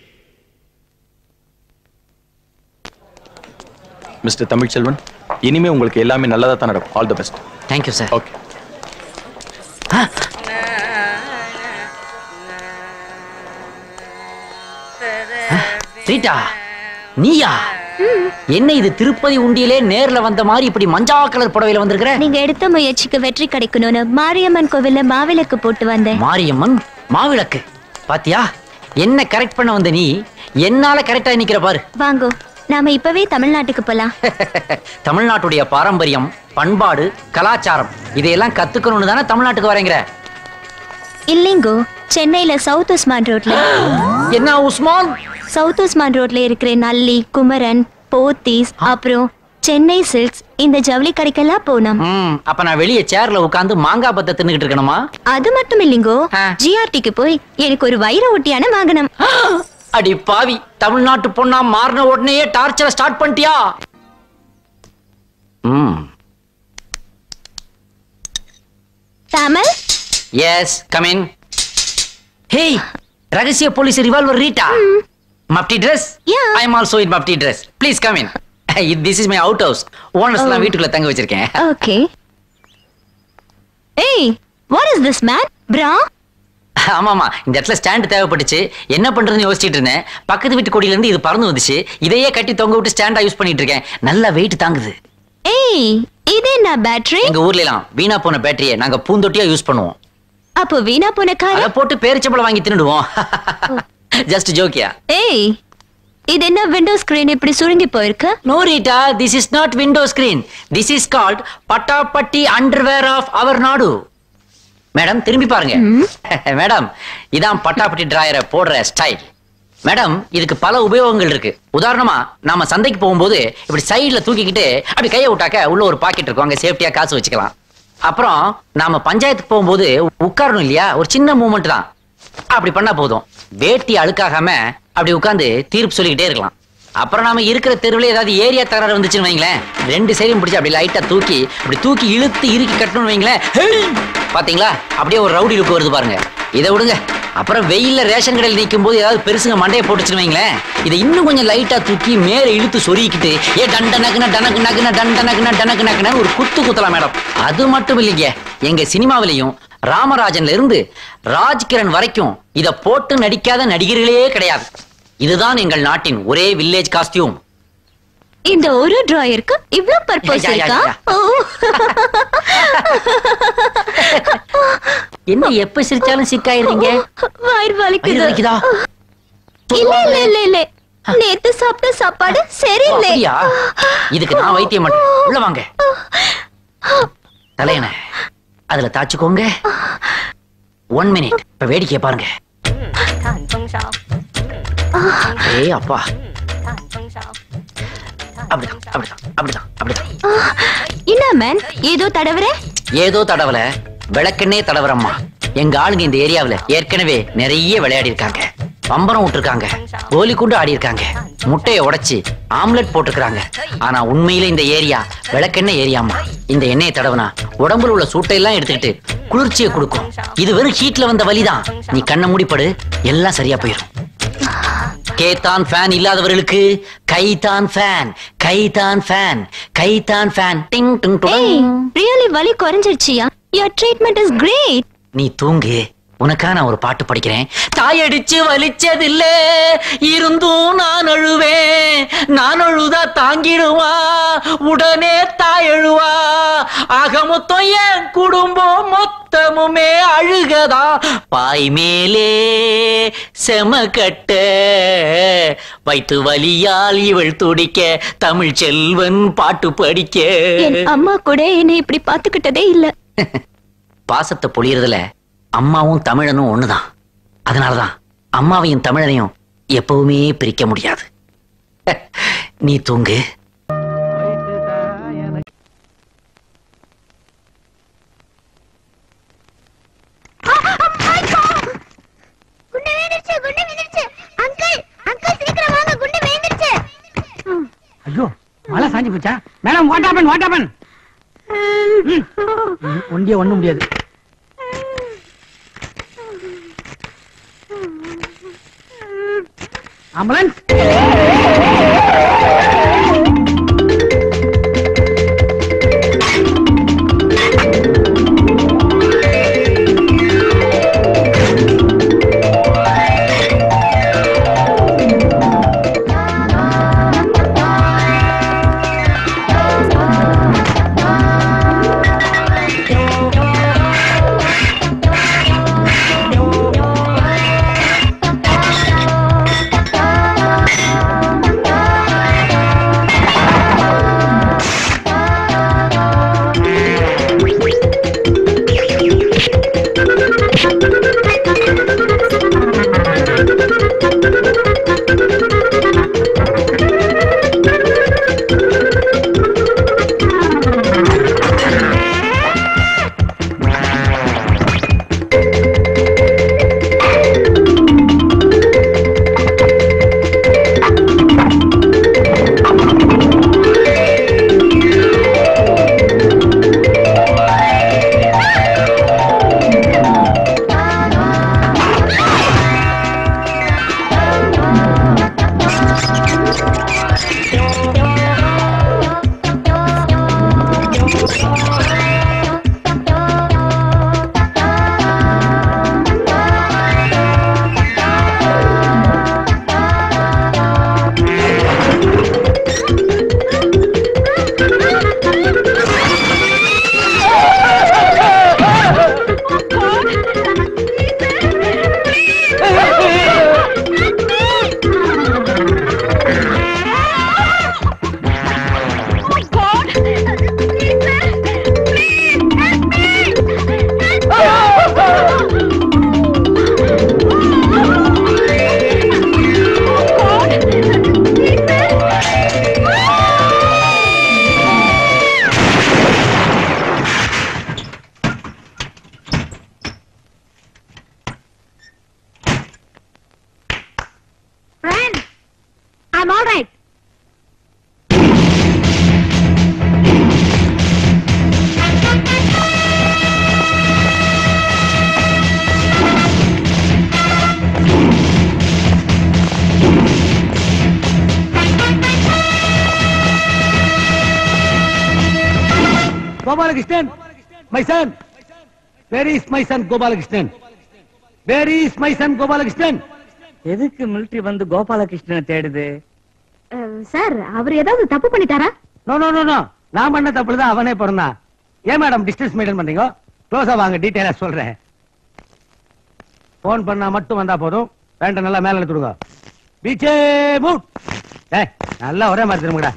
மிஸ்டர் தமிழ்ச்செல்வன் இனிமே உங்களுக்கு எல்லாமே நல்லதா தான் நடக்கும் all the best thank you sir okay Rita நீயா என்ன இது திருப்பதி உண்டியிலே நேர்ல வந்த மாதிரி இப்படி மஞ்சா கலர் புடவையில வந்திருக்கிற நீங்க எடுத்த முயற்சிக்கு வெற்றி கிடைக்கணும்னு மாரியம்மன் கோவில்ல மாவிளக்கு போட்டு வந்தேன் மாரியம்மன் மாவிளக்கு பாத்தியா என்ன கரெக்ட் பண்ண வந்த நீ என்னால கரெக்டா நிக்கிற பாரு வாங்கோ நாம இப்பவே தமிழ்நாட்டுக்கு போலாம் தமிழ்நாட்டுடைய பாரம்பரியம் பண்பாடு கலாச்சாரம் இதையெல்லாம் கத்துக்கணும்னு தானே தமிழ்நாட்டுக்கு வரேங்கிற இல்லைங்கோ சென்னையில சவுத் உஸ்மான் ரோட்ல என்ன உஸ்மான் சவுத் உஸ்மான் ரோட்ல இருக்கிற நல்லி குமரன் போத்தீஸ் அப்புறம் சென்னை சில்க்ஸ் இந்த ஜவுளி கடைக்கெல்லாம் போனோம் ம், அப்ப நான் வெளியே சேர்ல உட்கார்ந்து மாங்காய் பத்த தின்னுகிட்டு இருக்கணுமா அது மட்டும் இல்லைங்கோ ஜிஆர்டிக்கு போய் எனக்கு ஒரு வைர ஒட்டியான வாங்கணும் அடி பாவி தமிழ்நாட்டு பொண்ணா மாறின உடனே டார்ச்சரை ஸ்டார்ட் பண்ணிட்டியா ம் Tamil yes come in hey ரகசிய police revolver Rita mufti dress I am also in mufti dress please come in this is my out house owners எல்லாம் Oh. வீட்டுக்குள்ள தங்க வச்சிருக்கேன் ஓகே ஏய் வாட் இஸ் திஸ் மேன் பிரா ஆமாமா இந்த இடத்துல ஸ்டாண்ட் தேவைப்பட்டுச்சு என்ன பண்றதுன்னு யோசிச்சுட்டு இருந்தேன் பக்கத்து வீட்டு கொடியில இருந்து இது பறந்து வந்துச்சு இதையே கட்டி தொங்க விட்டு ஸ்டாண்டா யூஸ் பண்ணிட்டு இருக்கேன் நல்லா வெயிட் தாங்குது ஏய் இது என்ன பேட்டரி எங்க ஊர்ல எல்லாம் வீணா போன பேட்டரியை நாங்க பூந்தொட்டியா யூஸ் பண்ணுவோம் அப்போ வீணா போன கார் அதை போட்டு பேரிச்சம்பளம் வாங்கி தின்னுடுவோம் ஜஸ்ட் ஜோக்கியா ஏய் இது என்ன விண்டோ ஸ்கிரீன் இப்படி சுருங்கி போயிருக்கு no Rita this is not window screen this is called பட்டாப்பட்டி அண்டர்வேர் ஆஃப் அவர் நாடு மேடம் திரும்பி பாருங்க மேடம் இதான் பட்டாப்பட்டி டிராயரை போடுற ஸ்டைல் மேடம் இதுக்கு பல உபயோகங்கள் இருக்கு உதாரணமா நாம சந்தைக்கு போகும்போது இப்படி சைடுல தூக்கிக்கிட்டு அப்படி கையை விட்டாக்க உள்ள ஒரு பாக்கெட் இருக்கும் அங்க சேஃப்டியா காசு வச்சுக்கலாம் அப்புறம் நாம பஞ்சாயத்துக்கு போகும்போது உட்காரணும் இல்லையா ஒரு சின்ன மூமெண்ட் தான் அப்படி பண்ணா போதும் வேட்டி அழுக்காகாம அப்படி உட்கார்ந்து தீர்ப்பு சொல்லிக்கிட்டே இருக்கலாம் அப்புறம் நாம இருக்கிற தெருவுல ஏதாவது ஏரியா தகராறு வந்துச்சுன்னு வைங்களேன் ரெண்டு சைடும் பிடிச்சி அப்படி லைட்டா தூக்கி அப்படி தூக்கி இழுத்து இறுக்கி கட்டணும்னு வைங்களேன் ஹேய்! பாத்தீங்களா அப்படியே ஒரு ரவுடி லுக்கு வருது பாருங்க இதை விடுங்க அப்புறம் வெயில்ல ரேஷன் கடையில் நிற்கும் போது ஏதாவது பெருசுங்க மண்டையை போட்டுச்சுன்னு வைங்களேன் இதை இன்னும் கொஞ்சம் லைட்டா தூக்கி மேல இழுத்து சொருகிக்கிட்டு ஏ டண்ட நக்குன டனக்கு நக்குன டண்ட நக்குன டனக்கு நக்குன ஒரு குத்து குத்தலாம் மேடம் அது மட்டும் இல்லைங்க எங்க சினிமாவிலையும் ராமராஜன்ல இருந்து ராஜ்கிரண் வரைக்கும் இத போட்டு நடிக்காத நடிகர்களே கிடையாது இதுதான் எங்கள் நாட்டின் ஒரே வில்லேஜ் காஸ்டியூம் இந்த ஒரு டிராயருக்கு இவ்ளோ பர்பஸ் யா, யா, இருக்கா யா. ஓ. என்ன எப்ப சிரிச்சாலும் சிக்காயிருந்தீங்க வயிறு வலிக்குது வயிறு வலிக்குதா? இல்ல இல்ல இல்ல இல்ல நேத்து சாப்பிட்ட சாப்பாடு சரியில்லை அப்படியா இதுக்கு நான் வைத்தியம் மட்டும் உள்ள வாங்க தலையண அதுல தாச்சுக்கோங்க ஒன் மினிட் இப்ப வேடிக்கைய பாருங்க ஏய் அப்பா அப்படிதான் அப்படிதான் அப்படிதான் அப்படிதான் என்ன மேன் ஏதோ தடவற ஏதோ தடவல விளக்கெண்ணே தடவரம்மா எங்க ஆளுங்க இந்த ஏரியாவுல ஏற்கனவே நிறைய விளையாடி இருக்காங்க பம்பரம் விட்டுருக்காங்க கோலி குண்டு ஆடி இருக்காங்க முட்டையை உடைச்சு ஆம்லெட் போட்டிருக்காங்க ஆனா உண்மையில இந்த ஏரியா விளக்கெண்ணெய் ஏரியாமா இந்த எண்ணெயை தடவுனா உடம்புல உள்ள சூட்டையெல்லாம் எடுத்துக்கிட்டு குளிர்ச்சியை கொடுக்கும் இது வெறும் ஹீட்ல வந்த வலிதான் நீ கண்ணை மூடிப்படு எல்லாம் சரியா போயிடும் கேத்தான் ஃபேன் இல்லாதவர்களுக்கு கைதான் ஃபேன் கைதான் ஃபேன் கைதான் ஃபேன் டிங் டிங் ஏய் டுங் ரியலி வலி குறைஞ்சிருச்சியா யுவர் ட்ரீட்மெண்ட் இஸ் கிரேட் நீ தூங்கு உனக்கா நான் ஒரு பாட்டு படிக்கிறேன் தாயடிச்சு வலிச்சதில்ல இருந்தும் நான் அழுவேன் நான் அழுதா தாங்கிடுவா உடனே தாய் அழுவா ஆக மொத்தம் என் குடும்பம் மொத்தமுமே அழுகதா பாய் மேலே செமக்கட்ட வைத்து வலியால் இவள் துடிக்க தமிழ் செல்வன் பாட்டு படிக்க என் அம்மா கூட என்னை இப்படி பாத்துக்கிட்டதே இல்ல பாசத்தை பொழியறதுல அம்மாவும் தமிழனும் ஒண்ணுதான் அதனாலதான் அம்மாவையும் தமிழனையும் எப்பவுமே பிரிக்க முடியாது நீ தூங்கு குண்டு விழுந்துருச்சு குண்டு விழுந்துருச்சு அங்கிள் அங்கிள் சீக்கிரம் வாங்க குண்டு விழுந்துருச்சு ஐயோ மழை சாஞ்சி போச்சா madam what happen what happen ஒண்டிய ஒண்ணும் முடியாது ambulance Friend, I'm all right. Gopalakrishnan my son very is my son Gopalakrishnan very is my son Gopalakrishnan எதுக்கு மிலிட்டரி வந்து கோபாலகிருஷ்ணனை தேடுது சார் அவர் ஏதாவது தப்பு பண்ணிட்டாரா நோ நோ நோ நோ நான் பண்ண தப்புல தான் அவனே பிறந்தான் ஏன் மேடம் டிஸ்டன்ஸ் மெயின்டைன் பண்றீங்க க்ளோஸா வாங்க டீடைலா சொல்றேன் போன் பண்ணா மட்டும் வந்தா போதும் வேண்டாம் நல்லா மேல எடுத்துடுங்க பீச்சே மூட் ஏ நல்லா ஒரே மாதிரி திரும்புங்கடா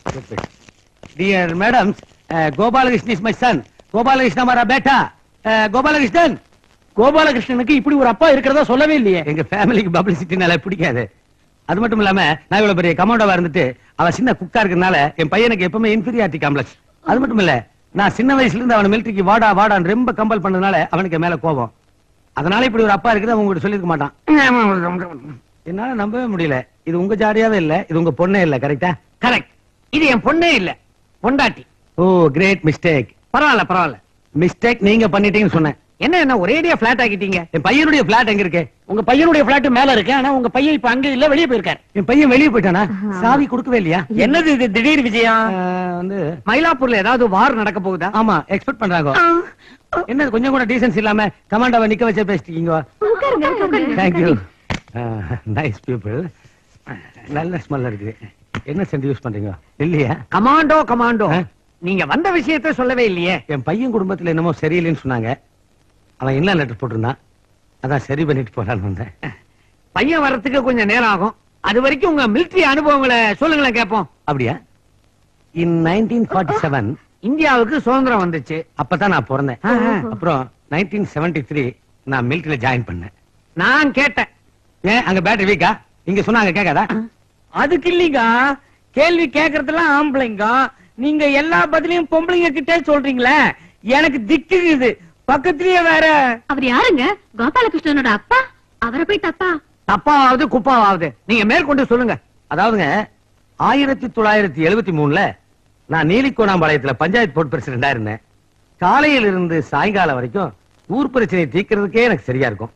dear madam Gopalakrishnan is my son Gopalakrishnan हमारा பேட்டா கோபாலகிருஷ்ணன் கோபாலகிருஷ்ணனுக்கு இப்படி ஒரு அப்பா இருக்கிறதா சொல்லவே இல்லையே எங்க ஃபேமிலிக்கு பப்ளிசிட்டினால பிடிக்காது அது மட்டும் இல்லாம நான் இவ்வளவு பெரிய கமாண்டோவா இருந்துட்டு அவ சின்ன குக்கா இருக்கறனால என் பையனுக்கு எப்பவுமே இன்ஃபீரியாரிட்டி காம்ப்ளெக்ஸ் அது மட்டும் இல்ல நான் சின்ன வயசுல இருந்து அவன மிலிட்டரிக்கு வாடா வாடான்னு ரொம்ப கம்பல் பண்ணதுனால அவனுக்கு மேல கோபம் அதனால இப்படி ஒரு அப்பா இருக்குது அவங்க உங்ககிட்ட சொல்லிருக்க மாட்டான் என்னால நம்பவே முடியல இது உங்க ஜாடியாவே இல்ல இது உங்க பொண்ணே இல்ல கரெக்டா கரெக்ட் இது என் பொண்ணே இல்ல பொண்டாட்டி ஓ கிரேட் மிஸ்டேக் பரவாயில்ல பரவாயில்ல மிஸ்டேக் நீங்க பண்ணிட்டீங்கன்னு சொன்னேன் என்ன என்ன ஒரேடியா பிளாட் ஆக்கிட்டீங்க என் பையனுடைய பிளாட் எங்க இருக்கு உங்க பையனுடைய பிளாட் மேல இருக்கு ஆனா உங்க பையன் இப்ப அங்க இல்ல வெளியே போயிருக்காரு என் பையன் வெளியே போயிட்டானா சாவி கொடுக்கவே இல்லையா என்னது இது திடீர் விஜயம் வந்து மயிலாப்பூர்ல ஏதாவது வார் நடக்க போகுதா ஆமா எக்ஸ்பெக்ட் பண்றாங்க என்ன கொஞ்சம் கூட டீசன்ஸ் இல்லாம கமாண்டாவை நிக்க வச்சே பேசிட்டீங்க தேங்க்யூ நைஸ் பீப்புள் நல்ல ஸ்மெல் இருக்கு என்ன சென்ட் யூஸ் பண்றீங்க இல்லையா கமாண்டோ கமாண்டோ நீங்க வந்த விஷயத்த சொல்லவே இல்லையே என் பையன் குடும்பத்துல என்னமோ சரியில்லைன்னு சொன்னாங்க அவன் என்ன லெட்டர் போட்டிருந்தான் அதான் சரி பண்ணிட்டு போறான்னு வந்தேன் பையன் வர்றதுக்கு கொஞ்சம் நேரம் ஆகும் அது வரைக்கும் உங்க மிலிட்டரி அனுபவங்களை சொல்லுங்களேன் கேட்போம் அப்படியா இன் நைன்டீன் ஃபார்ட்டி செவன் இந்தியாவுக்கு சுதந்திரம் வந்துச்சு அப்பதான் நான் பிறந்தேன் அப்புறம் நைன்டீன் செவன்டி த்ரீ நான் மிலிட்டரியில ஜாயின் பண்ணேன் நான் கேட்டேன் ஏன் அங்க பேட்டரி வீக்கா இங்க சொன்னாங்க கேட்காதா அதுக்கு இல்லீங்க கேள்வி கேக்குறதெல்லாம் ஆம்பளைங்க நீங்க எல்லா பதிலையும் பொம்பளைங்க கிட்டே சொல்றீங்களே எனக்கு திக்குது பக்கத்துலயே வேற அவர் யாருங்க கோபாலகிருஷ்ணனோட அப்பா அவரை போய் தப்பா தப்பாவது குப்பாவாவது நீங்க மேற்கொண்டு சொல்லுங்க அதாவதுங்க ஆயிரத்தி தொள்ளாயிரத்தி எழுபத்தி மூணுல நான் நீலிக்கோணாம்பாளையத்துல பஞ்சாயத்து போர்ட் பிரசிடண்டா இருந்தேன் காலையில இருந்து சாயங்காலம் வரைக்கும் ஊர் பிரச்சனையை தீர்க்கறதுக்கே எனக்கு சரியா இருக்கும்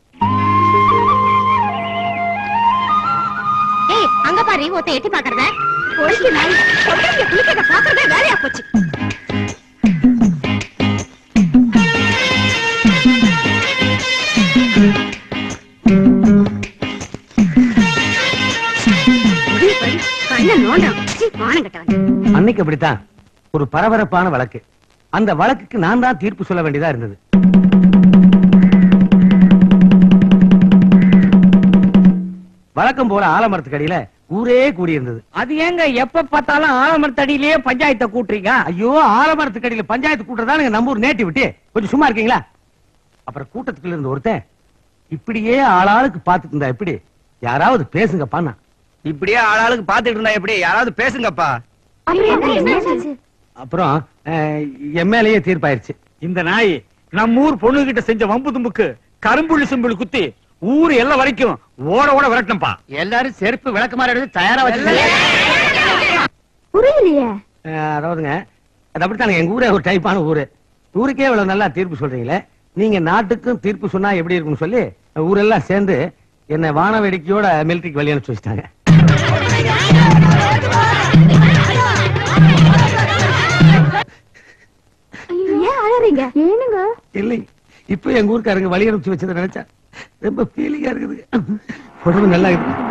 ஏய் அங்க பாரு ஒருத்த எட்டி பாக்குறத பொறுக்கி நாய் பொட்டாட்டிய குளிக்கிறத பாக்குறதே வேலையா போச்சு கண்ண நோண்டான் வானம் கட்டவன் அன்னைக்கு அப்படித்தான் ஒரு பரபரப்பான வழக்கு அந்த வழக்குக்கு நான் தான் தீர்ப்பு சொல்ல வேண்டியதா இருந்தது வழக்கம் போல ஆலமரத்துக்கு அடியில ஊரே கூடி இருந்தது அது ஏங்க எப்ப பார்த்தாலும் ஆலமரத்தடியிலேயே பஞ்சாயத்தை கூட்டுறீங்க ஐயோ ஆலமரத்துக்கு அடியில பஞ்சாயத்து கூட்டுறதா நீங்க நம்ம ஊர் நேட்டி விட்டு கொஞ்சம் சும்மா இருக்கீங்களா அப்புறம் கூட்டத்துக்குள்ள இருந்த ஒருத்தன் இப்படியே ஆளாளுக்கு பாத்துட்டு இருந்தா எப்படி யாராவது பேசுங்கப்பா நான் இப்படியே ஆளாளுக்கு பாத்துட்டு இருந்தா எப்படி யாராவது பேசுங்கப்பா அப்புறம் எம்எல்ஏ தீர்ப்பாயிருச்சு இந்த நாய் நம்ம ஊர் பொண்ணு கிட்ட செஞ்ச வம்பு தும்புக்கு கரும்புள்ளி சிம்பிள் குத்தி ஊர் எல்லாம் வரைக்கும் ஓட ஓட விரட்டணும்பா எல்லாரும் செருப்பு விளக்குமாறு எடுத்து தயாரா வச்சு புரியலையே அஹ், அதாவதுங்க அது அப்படித்தானுங்க எங்க ஊரே ஒரு டைப்பான ஊரு ஊருக்கே இவ்வளவு நல்லா தீர்ப்பு சொல்றீங்களே நீங்க நாட்டுக்கும் தீர்ப்பு சொன்னா எப்படி இருக்கும்னு சொல்லி ஊரெல்லாம் சேர்ந்து என்ன வான வேடிக்கையோட மிலிட்டரிக்கு வெளியே அனுப்பிச்சு வச்சிட்டாங்க ஏன் அழறீங்க ஏனுங்க இல்லை இப்ப எங்க ஊருக்காரங்க வழி அனுப்பிச்சு வச்சதை நினைச்சா ரொம்ப ஃபீலிங்கா இருக்குது உடம்பு நல்லா இருக்கு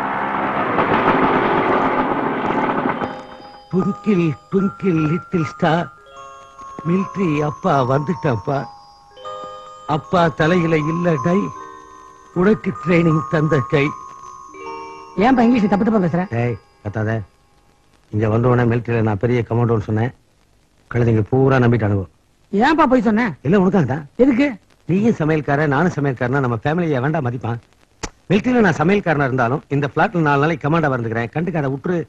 twinkle twinkle little star military அப்பா வந்துட்டாப்பா அப்பா தலையில இல்ல டை உனக்கு ட்ரைனிங் தந்த கை ஏன்பா இங்கிலீஷ் தப்பு தப்பா பேசுற டேய் கத்தாத இங்க வந்த உடனே மிலிட்டரியில நான் பெரிய கமாண்டோன்னு சொன்னேன் கழுதைங்க பூரா நம்பிட்டானுங்க ஏன்பா போய் சொன்னேன் இல்ல உனக்காக தான் எதுக்கு நீயும் சமையல்காரன் நானும் சமையல்காரனா நம்ம ஃபேமிலியை வேண்டாம் மதிப்பான் மிலிட்டரியில நான் சமையல்காரனா இருந்தாலும் இந்த பிளாட்ல நாலு நாளைக்கு கமாண்டா வந்துக்கிறேன் கண்டுக்காத விட்டுரு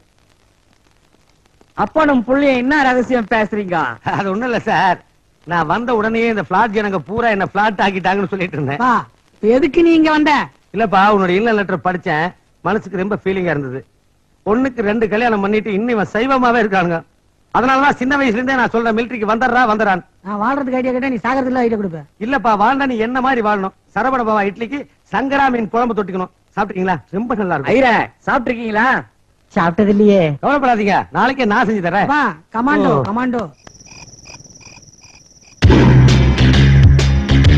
அப்பா நம்ம புள்ளைய என்ன ரகசியம் பேசுறீங்க அது ஒண்ணும் இல்ல சார் நான் வந்த உடனே இந்த பிளாட் ஜனங்க பூரா என்ன பிளாட் ஆக்கிட்டாங்கன்னு சொல்லிட்டு இருந்தேன் எதுக்கு நீங்க வந்த இல்லப்பா உன்னோட இல்ல லெட்டர் படிச்சேன் மனசுக்கு ரொம்ப ஃபீலிங்கா இருந்தது பொண்ணுக்கு ரெண்டு கல்யாணம் பண்ணிட்டு இன்னும் இவன் சைவமாவே இருக்கானுங்க அதனாலதான் சின்ன வயசுல இருந்தே நான் சொல்றேன் மிலிட்டரிக்கு வந்துடுறா வந்துறான் நான் வாழ்றதுக்கு ஐடியா கேட்டா நீ சாகிறதுல ஐடியா கொடுப்ப இல்லப்பா வாழ்ந்தா நீ என்ன மாதிரி வாழணும் சரவண பவா இட்லிக்கு சங்கரா மீன் குழம்பு தொட்டுக்கணும் சாப்பிட்டீங்களா ரொம்ப நல்லா இருக்கும் ஐரா சாப்பிட்டிருக்கீங்களா சாப்பிட்டது இல்லையே கவலைப்படாதீங்க நாளைக்கே நான் செஞ்சு தரேன் வா commando oh. Commando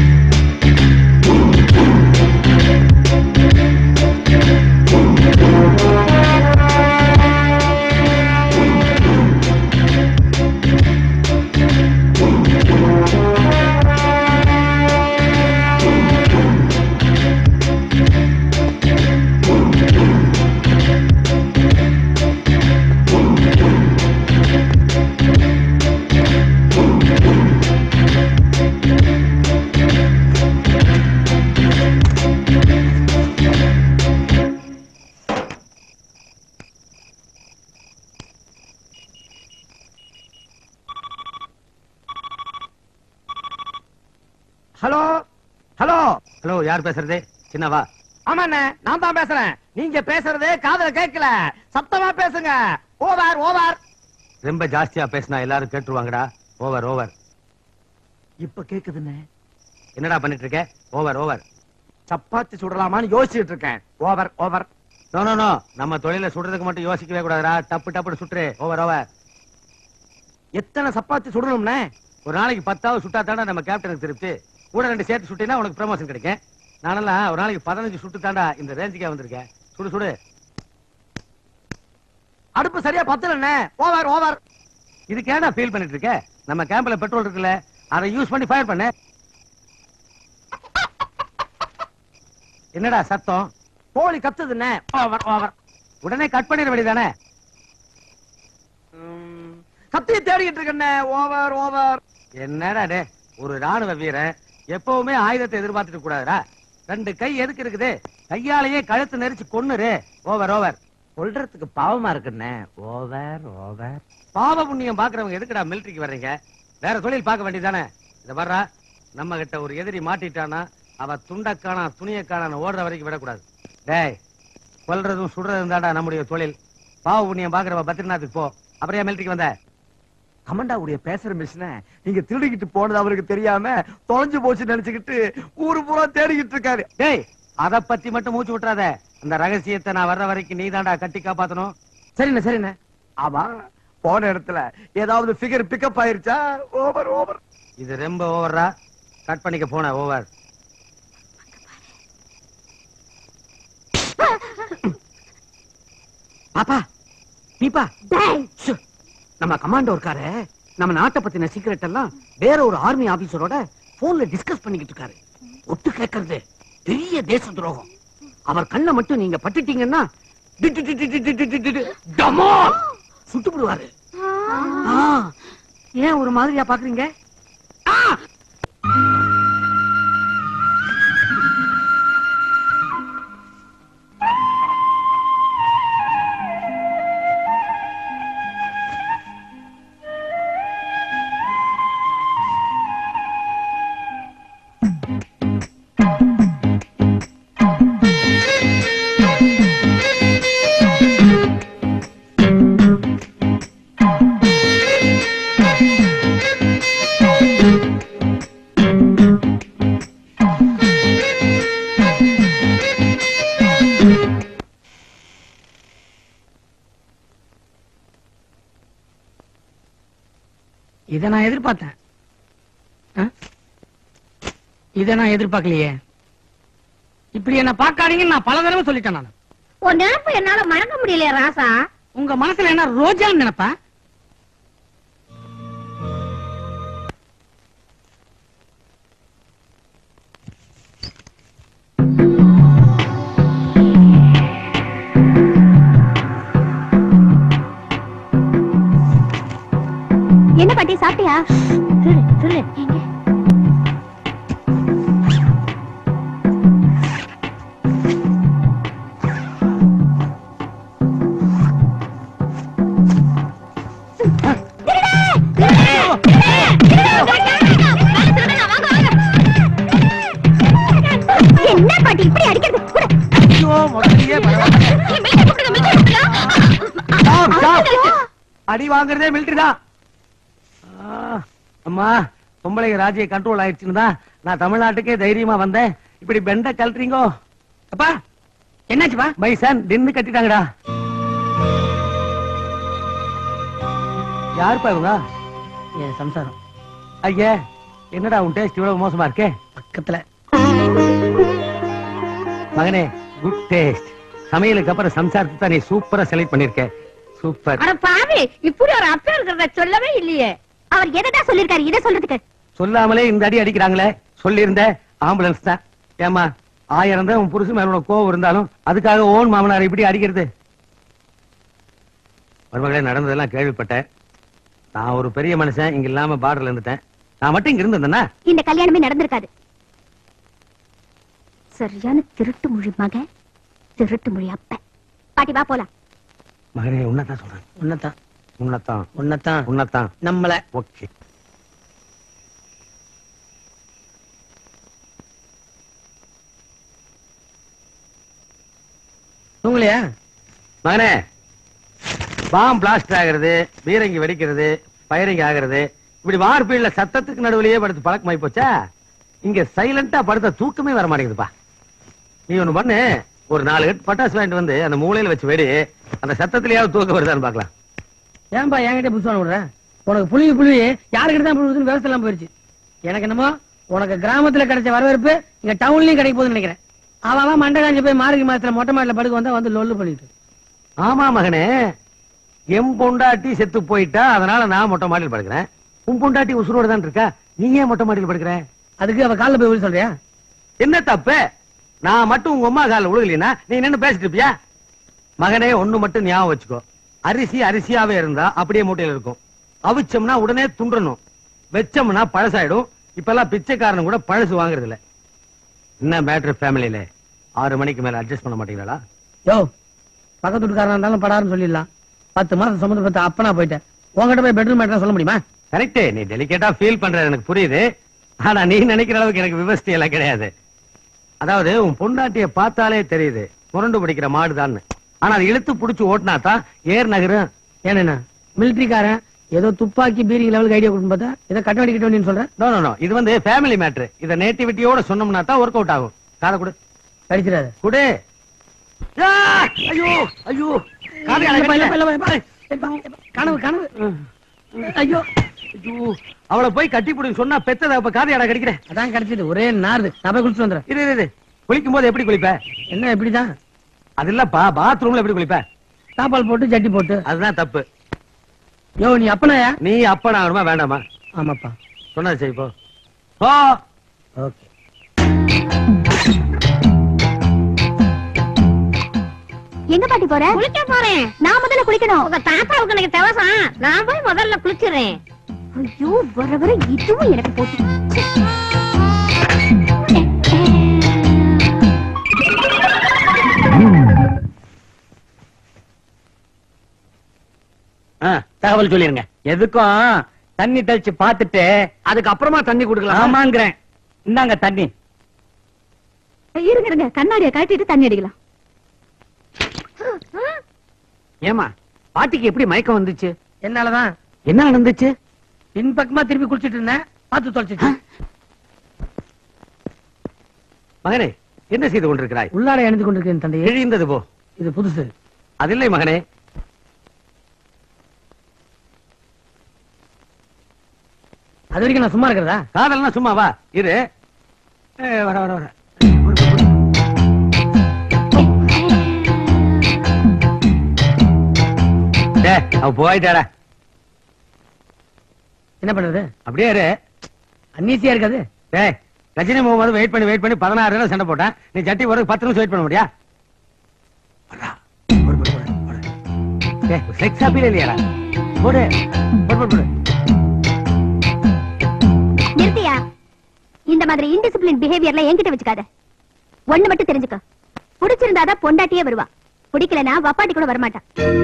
hello hello hello யார் பேசுறது சின்னவா ஆமாண்ணே நான் தான் பேசுறேன் நீங்க பேசுறது காதுல கேட்கல சத்தமா பேசுங்க ஓவர் ஓவர் ரொம்ப ஜாஸ்தியா பேசினா எல்லாரும் கேட்டுருவாங்கடா ஓவர் ஓவர் இப்ப கேக்குதுண்ணே என்னடா பண்ணிட்டு இருக்க ஓவர் ஓவர் சப்பாத்தி சுடலாமான்னு யோசிச்சுட்டு இருக்கேன் over over no no no நம்ம தொழில சுடுறதுக்கு மட்டும் யோசிக்கவே கூடாதுடா டப்பு டப்புன்னு சுட்டுரு ஓவர் ஓவர் எத்தனை சப்பாத்தி சுடணும்னே ஒரு நாளைக்கு பத்தாவது சுட்டா தாண்டா நம்ம கேப்டனுக்கு திருப்தி கூட ரெண்டு சேர்த்து சுட்டினா உனக்கு ப்ரமோஷன் கிடைக்கும் நானெல்லாம் ஒரு நாளைக்கு பதினஞ்சு சுட்டு தாண்டா இந்த ரேஞ்சுக்கே வந்திருக்கேன் சுடு சுடு அடுப்பு சரியா பத்தலண்ணே ஓவர் ஓவர் இதுக்கு ஏன்டா ஃபீல் பண்ணிட்டு இருக்க நம்ம கேம்ப்ல பெட்ரோல் இருக்குல்ல அதை யூஸ் பண்ணி ஃபயர் பண்ணு என்னடா சத்தம் கோழி கத்துதுண்ணே ஓவர் ஓவர் உடனே கட் பண்ணிட வேண்டியதானே கத்தியை தேடிக்கிட்டு இருக்கண்ணே ஓவர் ஓவர் என்னடா டே ஒரு ராணுவ வீரன் எப்பவுமே ஆயுதத்தை எதிர்பார்த்துட்டு கூடாதுடா ரெண்டு கை எதுக்கு இருக்குது கையாலேயே கழுத்து நெரிச்சு கொன்னுரு ஓவர் ஓவர் சொல்றதுக்கு பாவமா இருக்குண்ணே ஓவர் ஓவர் பாவ புண்ணியம் பாக்குறவங்க எதுக்குடா மிலிட்டரிக்கு வர்றீங்க வேற தொழில் பார்க்க வேண்டியதானே இத வர்றா நம்ம கிட்ட ஒரு எதிரி மாட்டிட்டானா அவ துண்டக்கானா துணியக்கான ஓடுற வரைக்கும் விடக்கூடாது டேய் கொல்றதும் சுடுறதும் தான்டா நம்முடைய தொழில் பாவ புண்ணியம் பாக்குறவ பத்ரிநாத்துக்கு போ அப்புறம் ஏன் மிலிட்டரிக்கு வந்த கமண்டாவுடைய பேசுற மிஷின நீங்க திருடிக்கிட்டு போனது அவருக்கு தெரியாம தொலைஞ்சு போச்சு நினைச்சுக்கிட்டு ஊரு பூரா தேடிக்கிட்டு இருக்காரு டேய் அத பத்தி மட்டும் மூச்சு விட்டுறாத அந்த ரகசியத்தை நான் வர்ற வரைக்கும் நீ தாண்டா கட்டி காப்பாத்தணும் சரிண்ணே சரிண்ணே ஆமா போன இடத்துல ஏதாவது ஃபிகர் பிக்கப் ஆயிருச்சா ஓவர் ஓவர் இது ரொம்ப ஓவரா கட் பண்ணிக்க போன ஓவர் பாப்பா நீப்பா ஷு. நம்ம கமாண்டோ இருக்காரு நம்ம நாட்டை பத்தின சீக்கிரட் எல்லாம் வேற ஒரு ஆர்மி ஆபீசரோட போன்ல டிஸ்கஸ் பண்ணிக்கிட்டு இருக்காரு ஒட்டு கேட்கறது பெரிய தேச துரோகம் அவர் கண்ணை மட்டும் நீங்க பட்டுட்டீங்கன்னா டி- டி- டி- டி- டி- டி- டி- டி- டி- டமால் சுட்டு விடுவாரு ஆ, ஏன் ஒரு மாதிரியா பாக்குறீங்க ஆ! இதை நான் எதிர்பார்த்தேன் ஆ? இதை நான் எதிர்பார்க்கலையே இப்படி என்ன பார்க்காதீங்கன்னு நான் பல தடவை சொல்லிட்டேன் நான் உன் நினைப்பு என்னால மறக்க முடியலையா ராசா உங்க மனசுல என்ன ரோஜான்னு நினைப்பா என்ன பாட்டி சாப்பிட்டியா சொல்லு சொல்லு எங்க என்ன பாட்டி இப்படி அடிக்கிறது கூட. ஐயோ முதல்லயே Stop, stop. அடி வாங்குறதே மிலிட்டரி தான் ஆ, அம்மா பொம்பளைங்க ராஜ்ய கண்ட்ரோல் ஆயிடுச்சுன்னு தான் நான் தமிழ்நாட்டுக்கே தைரியமா வந்தேன் இப்படி பெண்ட கழட்டுறீங்கோ அப்பா என்னாச்சுப்பா பை சன் டின்னு கட்டிட்டாங்கடா யாருப்பா இவங்க என் சம்சாரம் ஐயா என்னடா உன் டேஸ்ட் இவ்வளவு மோசமா இருக்கே பக்கத்துல மகனே குட் டேஸ்ட் சமையலுக்கு அப்புறம் சம்சாரத்தை தான் நீ சூப்பரா செலக்ட் பண்ணிருக்க சூப்பர் அட பாவி இப்படி ஒரு அப்பா இருக்கிறத சொல்லவே இல்லையே அவர் எதை சொல்லிருக்காரு இதை சொல்றதுக்கு சொல்லாமலே இந்த அடி அடிக்கிறாங்களே சொல்லியிருந்த ஆம்புலன்ஸ் தான் ஏமா ஆயிரம் தான் உன் புருஷன் மேல உனக்கு கோவம் இருந்தாலும் அதுக்காக ஓன் மாமனார் இப்படி அடிக்கிறது மருமகளே நடந்ததெல்லாம் கேள்விப்பட்டேன் நான் ஒரு பெரிய மனுஷன் இங்க இல்லாம பார்டர்ல இருந்துட்டேன் நான் மட்டும் இங்க இருந்திருந்தேன்னா இந்த கல்யாணமே நடந்திருக்காது சரியான திருட்டு மொழி மக திருட்டு மொழி அப்ப பாட்டி வா போலாம் மகனே உன்னதான் சொல்றேன் உன்னதான் உன்னதான் உன்னதான் உன்னதான் நம்மள ஓகே தூங்கலையா மகனே பாம் பிளாஸ்ட் ஆகிறது பீரங்கி வெடிக்கிறது ஃபயரிங் ஆகிறது இப்படி வார்பீல்ல சத்தத்துக்கு நடுவுலயே படுத்து பழக்கமாயி போச்சா இங்க சைலண்டா படுத்த தூக்கமே வர மாட்டேங்குதுப்பா நீ ஒண்ணு பண்ணு ஒரு நாலு கட்டு பட்டாசு வாங்கிட்டு வந்து அந்த மூலையில வச்சு வெடி அந்த சத்தத்திலேயாவது தூக்கம் வருதான்னு பார்க்கலாம் ஏன்பா என்கிட்ட புதுசான விடுற உனக்கு புளி புளி யாருக்கிட்ட தான் புழுதுன்னு விவசாயம் எல்லாம் போயிருச்சு எனக்கு என்னமோ உனக்கு கிராமத்துல கிடைச்ச வரவேற்பு இங்க டவுன்லயும் கிடைக்க போகுதுன்னு நினைக்கிறேன் அவன் அவன் மண்டை காஞ்சி போய் மார்கழி மாசத்துல மொட்டை மாடல படுக்க வந்தா வந்து லொல்லு பண்ணிட்டு ஆமா மகனே எம் பொண்டாட்டி செத்து போயிட்டா அதனால நான் மொட்டை மாடியில் படுக்கிறேன் உன் பொண்டாட்டி உசுரோட தான் இருக்கா நீ ஏன் மொட்டை மாடியில் படுக்கிற அதுக்கு அவ காலில் போய் விழ சொல்றியா என்ன தப்பு நான் மட்டும் உங்க அம்மா காலில் விழுகலினா நீ நின்னு பேசிட்டு இருப்பியா மகனே ஒண்ணு மட்டும் ஞாபகம் வச்சுக்கோ அரிசி அரிசியாவே இருந்தா அப்படியே மூட்டையில இருக்கும் அவிச்சோம்னா உடனே துண்டணும் வெச்சோம்னா பழசாயிடும் இப்பெல்லாம் பிச்சைக்காரன் கூட பழசு வாங்குறது இல்ல என்ன மேட்ரு ஃபேமிலியில ஆறு மணிக்கு மேல அட்ஜஸ்ட் பண்ண மாட்டீங்களா யோ பக்கத்து வீட்டுக்காரனா இருந்தாலும் படாருன்னு சொல்லிடலாம் பத்து மாசம் சுமந்து பார்த்து அப்பனா போயிட்டேன் உங்ககிட்ட போய் பெட்ரூம் மேட்டர் சொல்ல முடியுமா கரெக்ட் நீ டெலிகேட்டா ஃபீல் பண்ற எனக்கு புரியுது ஆனா நீ நினைக்கிற அளவுக்கு எனக்கு விவசாயம் எல்லாம் கிடையாது அதாவது உன் பொண்டாட்டிய பார்த்தாலே தெரியுது முரண்டு பிடிக்கிற மாடுதான் ஆனா அதை இழுத்து புடிச்சு ஓட்டினா தான் ஏர் நகரும் ஏன்னா மிலிட்டரிக்காரன் ஏதோ துப்பாக்கி பீரிங் லெவலுக்கு ஐடியா கொடுத்து பார்த்தா ஏதோ கட்ட வேண்டி கிட்ட வேண்டின்னு சொல்றேன் நோ நோ நோ இது வந்து ஃபேமிலி மேட்ரு இத நேட்டிவிட்டியோட சொன்னோம்னா தான் ஒர்க் அவுட் ஆகும் காதை கொடு கடிச்சிடாது குடு ஆ! ஐயோ ஐயோ காதை இல்லப்பா, இல்லப்பா, அடக்கல. இல்லப்பா, இல்லப்பா. கனவு கனவு ஐயோ ஐயோ அவளை போய் கட்டி பிடின்னு சொன்னா பெத்தத அப்ப காதையாடா கடிக்கிறேன் அதான் கிடைச்சது ஒரே நாருது நான் போய் குளிச்சு வந்துடுறேன் இரு இரு, இரு குளிக்கும் போது எப்படி குளிப்ப என்ன எப்படிதான் அது இல்லப்பா பாத்ரூம்ல எப்படி குளிப்ப தாப்பால் போட்டு ஜட்டி போட்டு அதுதான் தப்பு யோ நீ அப்பனாயா நீ அப்ப நான் வேண்டாமா ஆமாப்பா சொன்னது சரி போ போ ஓகே எங்க பாட்டி போற குளிக்க போறேன் நான் முதல்ல குளிக்கணும் உங்க தாத்தாவுக்கு எனக்கு தவசம் நான் போய் முதல்ல குளிச்சிடுறேன் ஐயோ வர வர இதுவும் எனக்கு போச்சு தகவல் சொல்லிருங்க எதுக்கும் தண்ணி தெளிச்சு பார்த்துட்டு அதுக்கு அப்புறமா தண்ணி கொடுக்கலாம் ஆமாங்கிறேன் இந்தாங்க தண்ணி இருங்க இருங்க கண்ணாடியை கட்டிட்டு தண்ணி அடிக்கலாம் ஏமா பாட்டிக்கு எப்படி மயக்கம் வந்துச்சு என்னாலதான் என்ன நடந்துச்சு பின்பக்கமா திருப்பி குளிச்சிட்டு இருந்தேன் பார்த்து தொலைச்சிச்சு மகனே என்ன செய்து கொண்டிருக்கிறாய் உள்ளாடை அணிந்து கொண்டிருக்கேன் தந்தையே கிழிந்தது போ இது புதுசு அதில்லை மகனே அது வரைக்கும் நான் சும்மா இருக்கிறதா காதல்னா சும்மா வா இரு ஏ, வர வர வர டே, அவ போயிட்டாடா என்ன பண்றது அப்படியே இரு அன்னீசியா இருக்காது டேய் ரஜினி முகமது வெயிட் பண்ணி வெயிட் பண்ணி பதினாறு நேரம் சண்டை போட்டேன் நீ ஜட்டி வரதுக்கு பத்து நிமிஷம் வெயிட் பண்ண முடியா செக்ஸ் அப்பீல் இல்லையாடா போடு போடு போடு போடு நிறுத்தியா இந்த மாதிரி இன்டிசிப்ளின் பிஹேவியர்ல என்கிட்ட வச்சுக்காத ஒண்ணு மட்டும் தெரிஞ்சுக்க பிடிச்சிருந்தாதான் பொண்டாட்டியே வருவா பிடிக்கலனா வப்பாட்டி கூட வரமாட்டா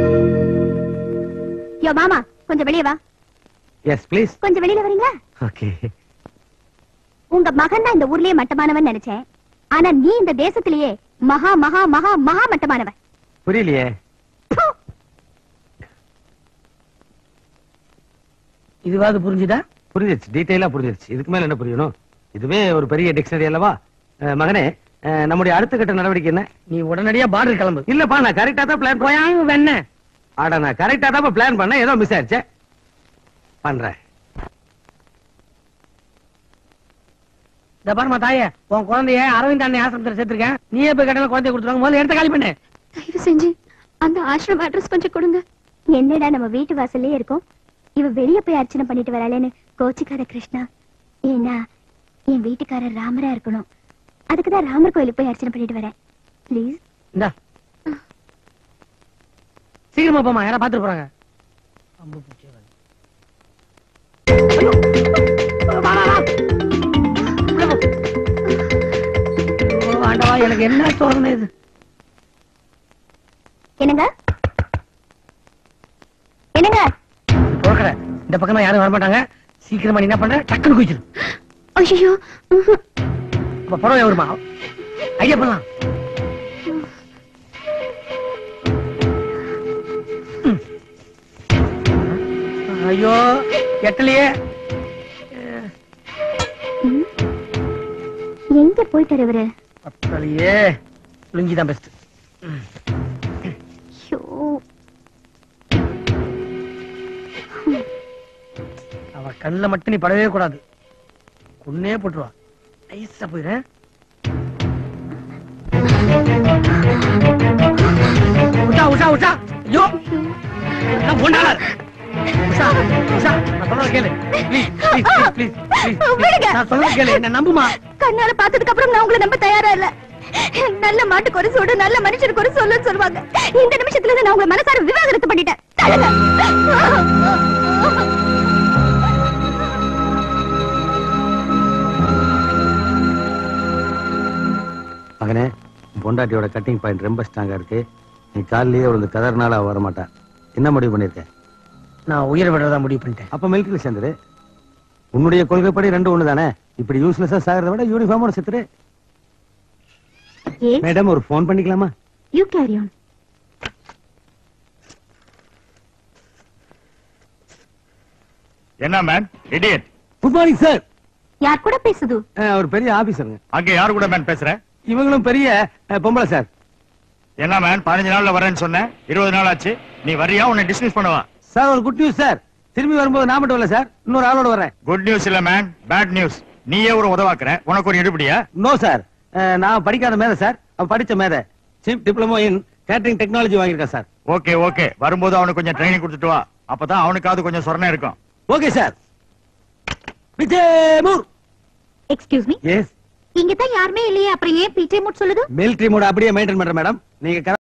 யோ மாமா கொஞ்சம் வெளியே வா எஸ் ப்ளீஸ் கொஞ்சம் வெளியில வரீங்களா ஓகே உங்க மகன் தான் இந்த ஊர்லயே மட்டமானவன் நினைச்சேன் ஆனா நீ இந்த தேசத்திலேயே மகா மகா மகா மகா மட்டமானவன் புரியலையே இதுவாது புரிஞ்சுதா புரிஞ்சிருச்சு டீட்டெயிலா புரிஞ்சிருச்சு இதுக்கு மேல என்ன புரியணும் இதுவே ஒரு பெரிய டிக்ஷனரி அல்லவா அஹ், மகனே அஹ், நம்முடைய அடுத்த கட்ட நடவடிக்கை என்ன நீ உடனடியா பார்டர் கிளம்பு இல்லப்பா நான் கரெக்டா தான் பிளான் போயாங்க வெண்ண ஆடா நான் கரெக்டா தான் பிளான் பண்ணேன் ஏதோ மிஸ் ஆயிடுச்சு பண்றேன் இந்த பாருமா தாயே உன் குழந்தைய அரவிந்த் அண்ணன் ஆசிரமத்தில் சேர்த்திருக்கேன் நீயே போய் கட்டணம் குழந்தைய கொடுத்துருவாங்க முதல்ல எடுத்து காலி பண்ணு தயவு செஞ்சு அந்த ஆசிரம அட்ரஸ் கொஞ்சம் கொடுங்க என்னடா நம்ம வீட்டு வாசல்லே இருக்கோம் இவ வெளிய போய் அர்ச்சனை பண்ணிட்டு வராளேன்னு கோச்சிக்கார கிருஷ்ணா ஏன்னா என் வீட்டுக்காரர் ராமரா இருக்கணும் அதுக்கு தான் ராமர் கோயிலுக்கு போய் அர்ச்சனை பண்ணிட்டு வரேன் ப்ளீஸ் இந்தா சீக்கிரமா போமா யாரா பாத்துட்டு போறாங்க அம்பு பூச்சி வருது. ஐயோ! வா, வா, வா. உள்ள போ. ஐயோ, ஆண்டவா எனக்கு என்ன சோதனை இது என்னங்க என்னங்க போக்கற இந்த பக்கம் யாரும் வர மாட்டாங்க சீக்கிரமா நீ என்ன பண்ற டக்குனு குதிச்சிரு ஐயோ அப்ப புடவை வருமா ஐடியா பண்ணலாம் ஐயோ எட்டலையே எங்க போயிட்டாரு இவரு பத்தலையே லுங்கி தான் பெஸ்ட் ஐயோ. அவ கண்ணுல மட்டும் நீ படவே கூடாது கொன்னே போட்டுருவா நைஸா போயிடுறேன் உஷா உஷா உஷா ஐயோ நான் பொண்டாளா உஷா உஷா நான் சொல்றத கேளு ப்ளீஸ் ப்ளீஸ் ப்ளீஸ் ப்ளீஸ் விடுங்க. நான் சொல்றத கேளு என்ன நம்புமா கண்ணால பார்த்ததுக்கு அப்புறம் நான் உங்களை நம்ப தயாரா இல்ல நல்ல மாட்டுக்கு ஒரு சூடு நல்ல மனுஷனுக்கு ஒரு சொல்லுன்னு சொல்லுவாங்க இந்த நிமிஷத்துல இருந்து நான் உங்களை மனசார விவாகரத்து பண்ணிட்டேன் தள்ளுங்க. மகனே பொண்டாட்டியோட கட்டிங் பாயிண்ட் ரொம்ப ஸ்ட்ராங்கா இருக்கு நீ காலிலேயே அவளுக்கு கதறினால அவ வரமாட்டா என்ன முடிவு பண்ணிருக்க நான் உயிர் விடுறதா முடிவு பண்ணிட்டேன் அப்ப மிலிட்டரியில் சேர்ந்துரு உன்னுடைய கொள்கைப்படி ரெண்டு ஒண்ணு தானே இப்படி யூஸ்லெஸ்ஸா சாகிறத விட யூனிஃபார்மோட செத்துரு Yes, மேடம் ஒரு ஃபோன் பண்ணிக்கலாமா you carry on. என்ன man idiot good morning sir யார் கூட பேசுது ஒரு பெரிய ஆபீசருங்க அங்க யாரு கூட மேன் பேசுற இவங்களும் பெரிய அஹ், பொம்பளை சார் என்ன மேன் பதினஞ்சு நாள்ல வரேன்னு சொன்னேன் இருபது நாள் ஆச்சு நீ வரியா உன்னை டிஸ்மிஸ் பண்ணுவா சார் ஒரு குட் நியூஸ் சார் திரும்பி வரும்போது நான் மட்டும் இல்ல சார் இன்னொரு ஆளோட வரேன் குட் நியூஸ் இல்ல மேன் பேட் நியூஸ் நீயே ஒரு உதவாக்குற உனக்கு ஒரு எடுபடியா நோ சார் நான் படிக்காத மேத சார் அவ படிச்ச மேத chief diploma in catering technology வாங்கியிருக்கேன் சார் ஓகே ஓகே வரும்போது அவனுக்கு கொஞ்சம் ட்ரைனிங் கொடுத்துட்டு வா அப்பதான் அவனுக்காவது கொஞ்சம் சொரணை இருக்கும் ஓகே சார் விஜயமூர் எக்ஸ்கியூஸ் மீ எஸ் இங்க தான் யாருமே இல்லையே அப்புறம் ஏன் பீச்சே மூட் சொல்லுது மிலிட்டரி மோட அப்படியே மெயின்டைன் பண்றேன் மேடம் நீங்க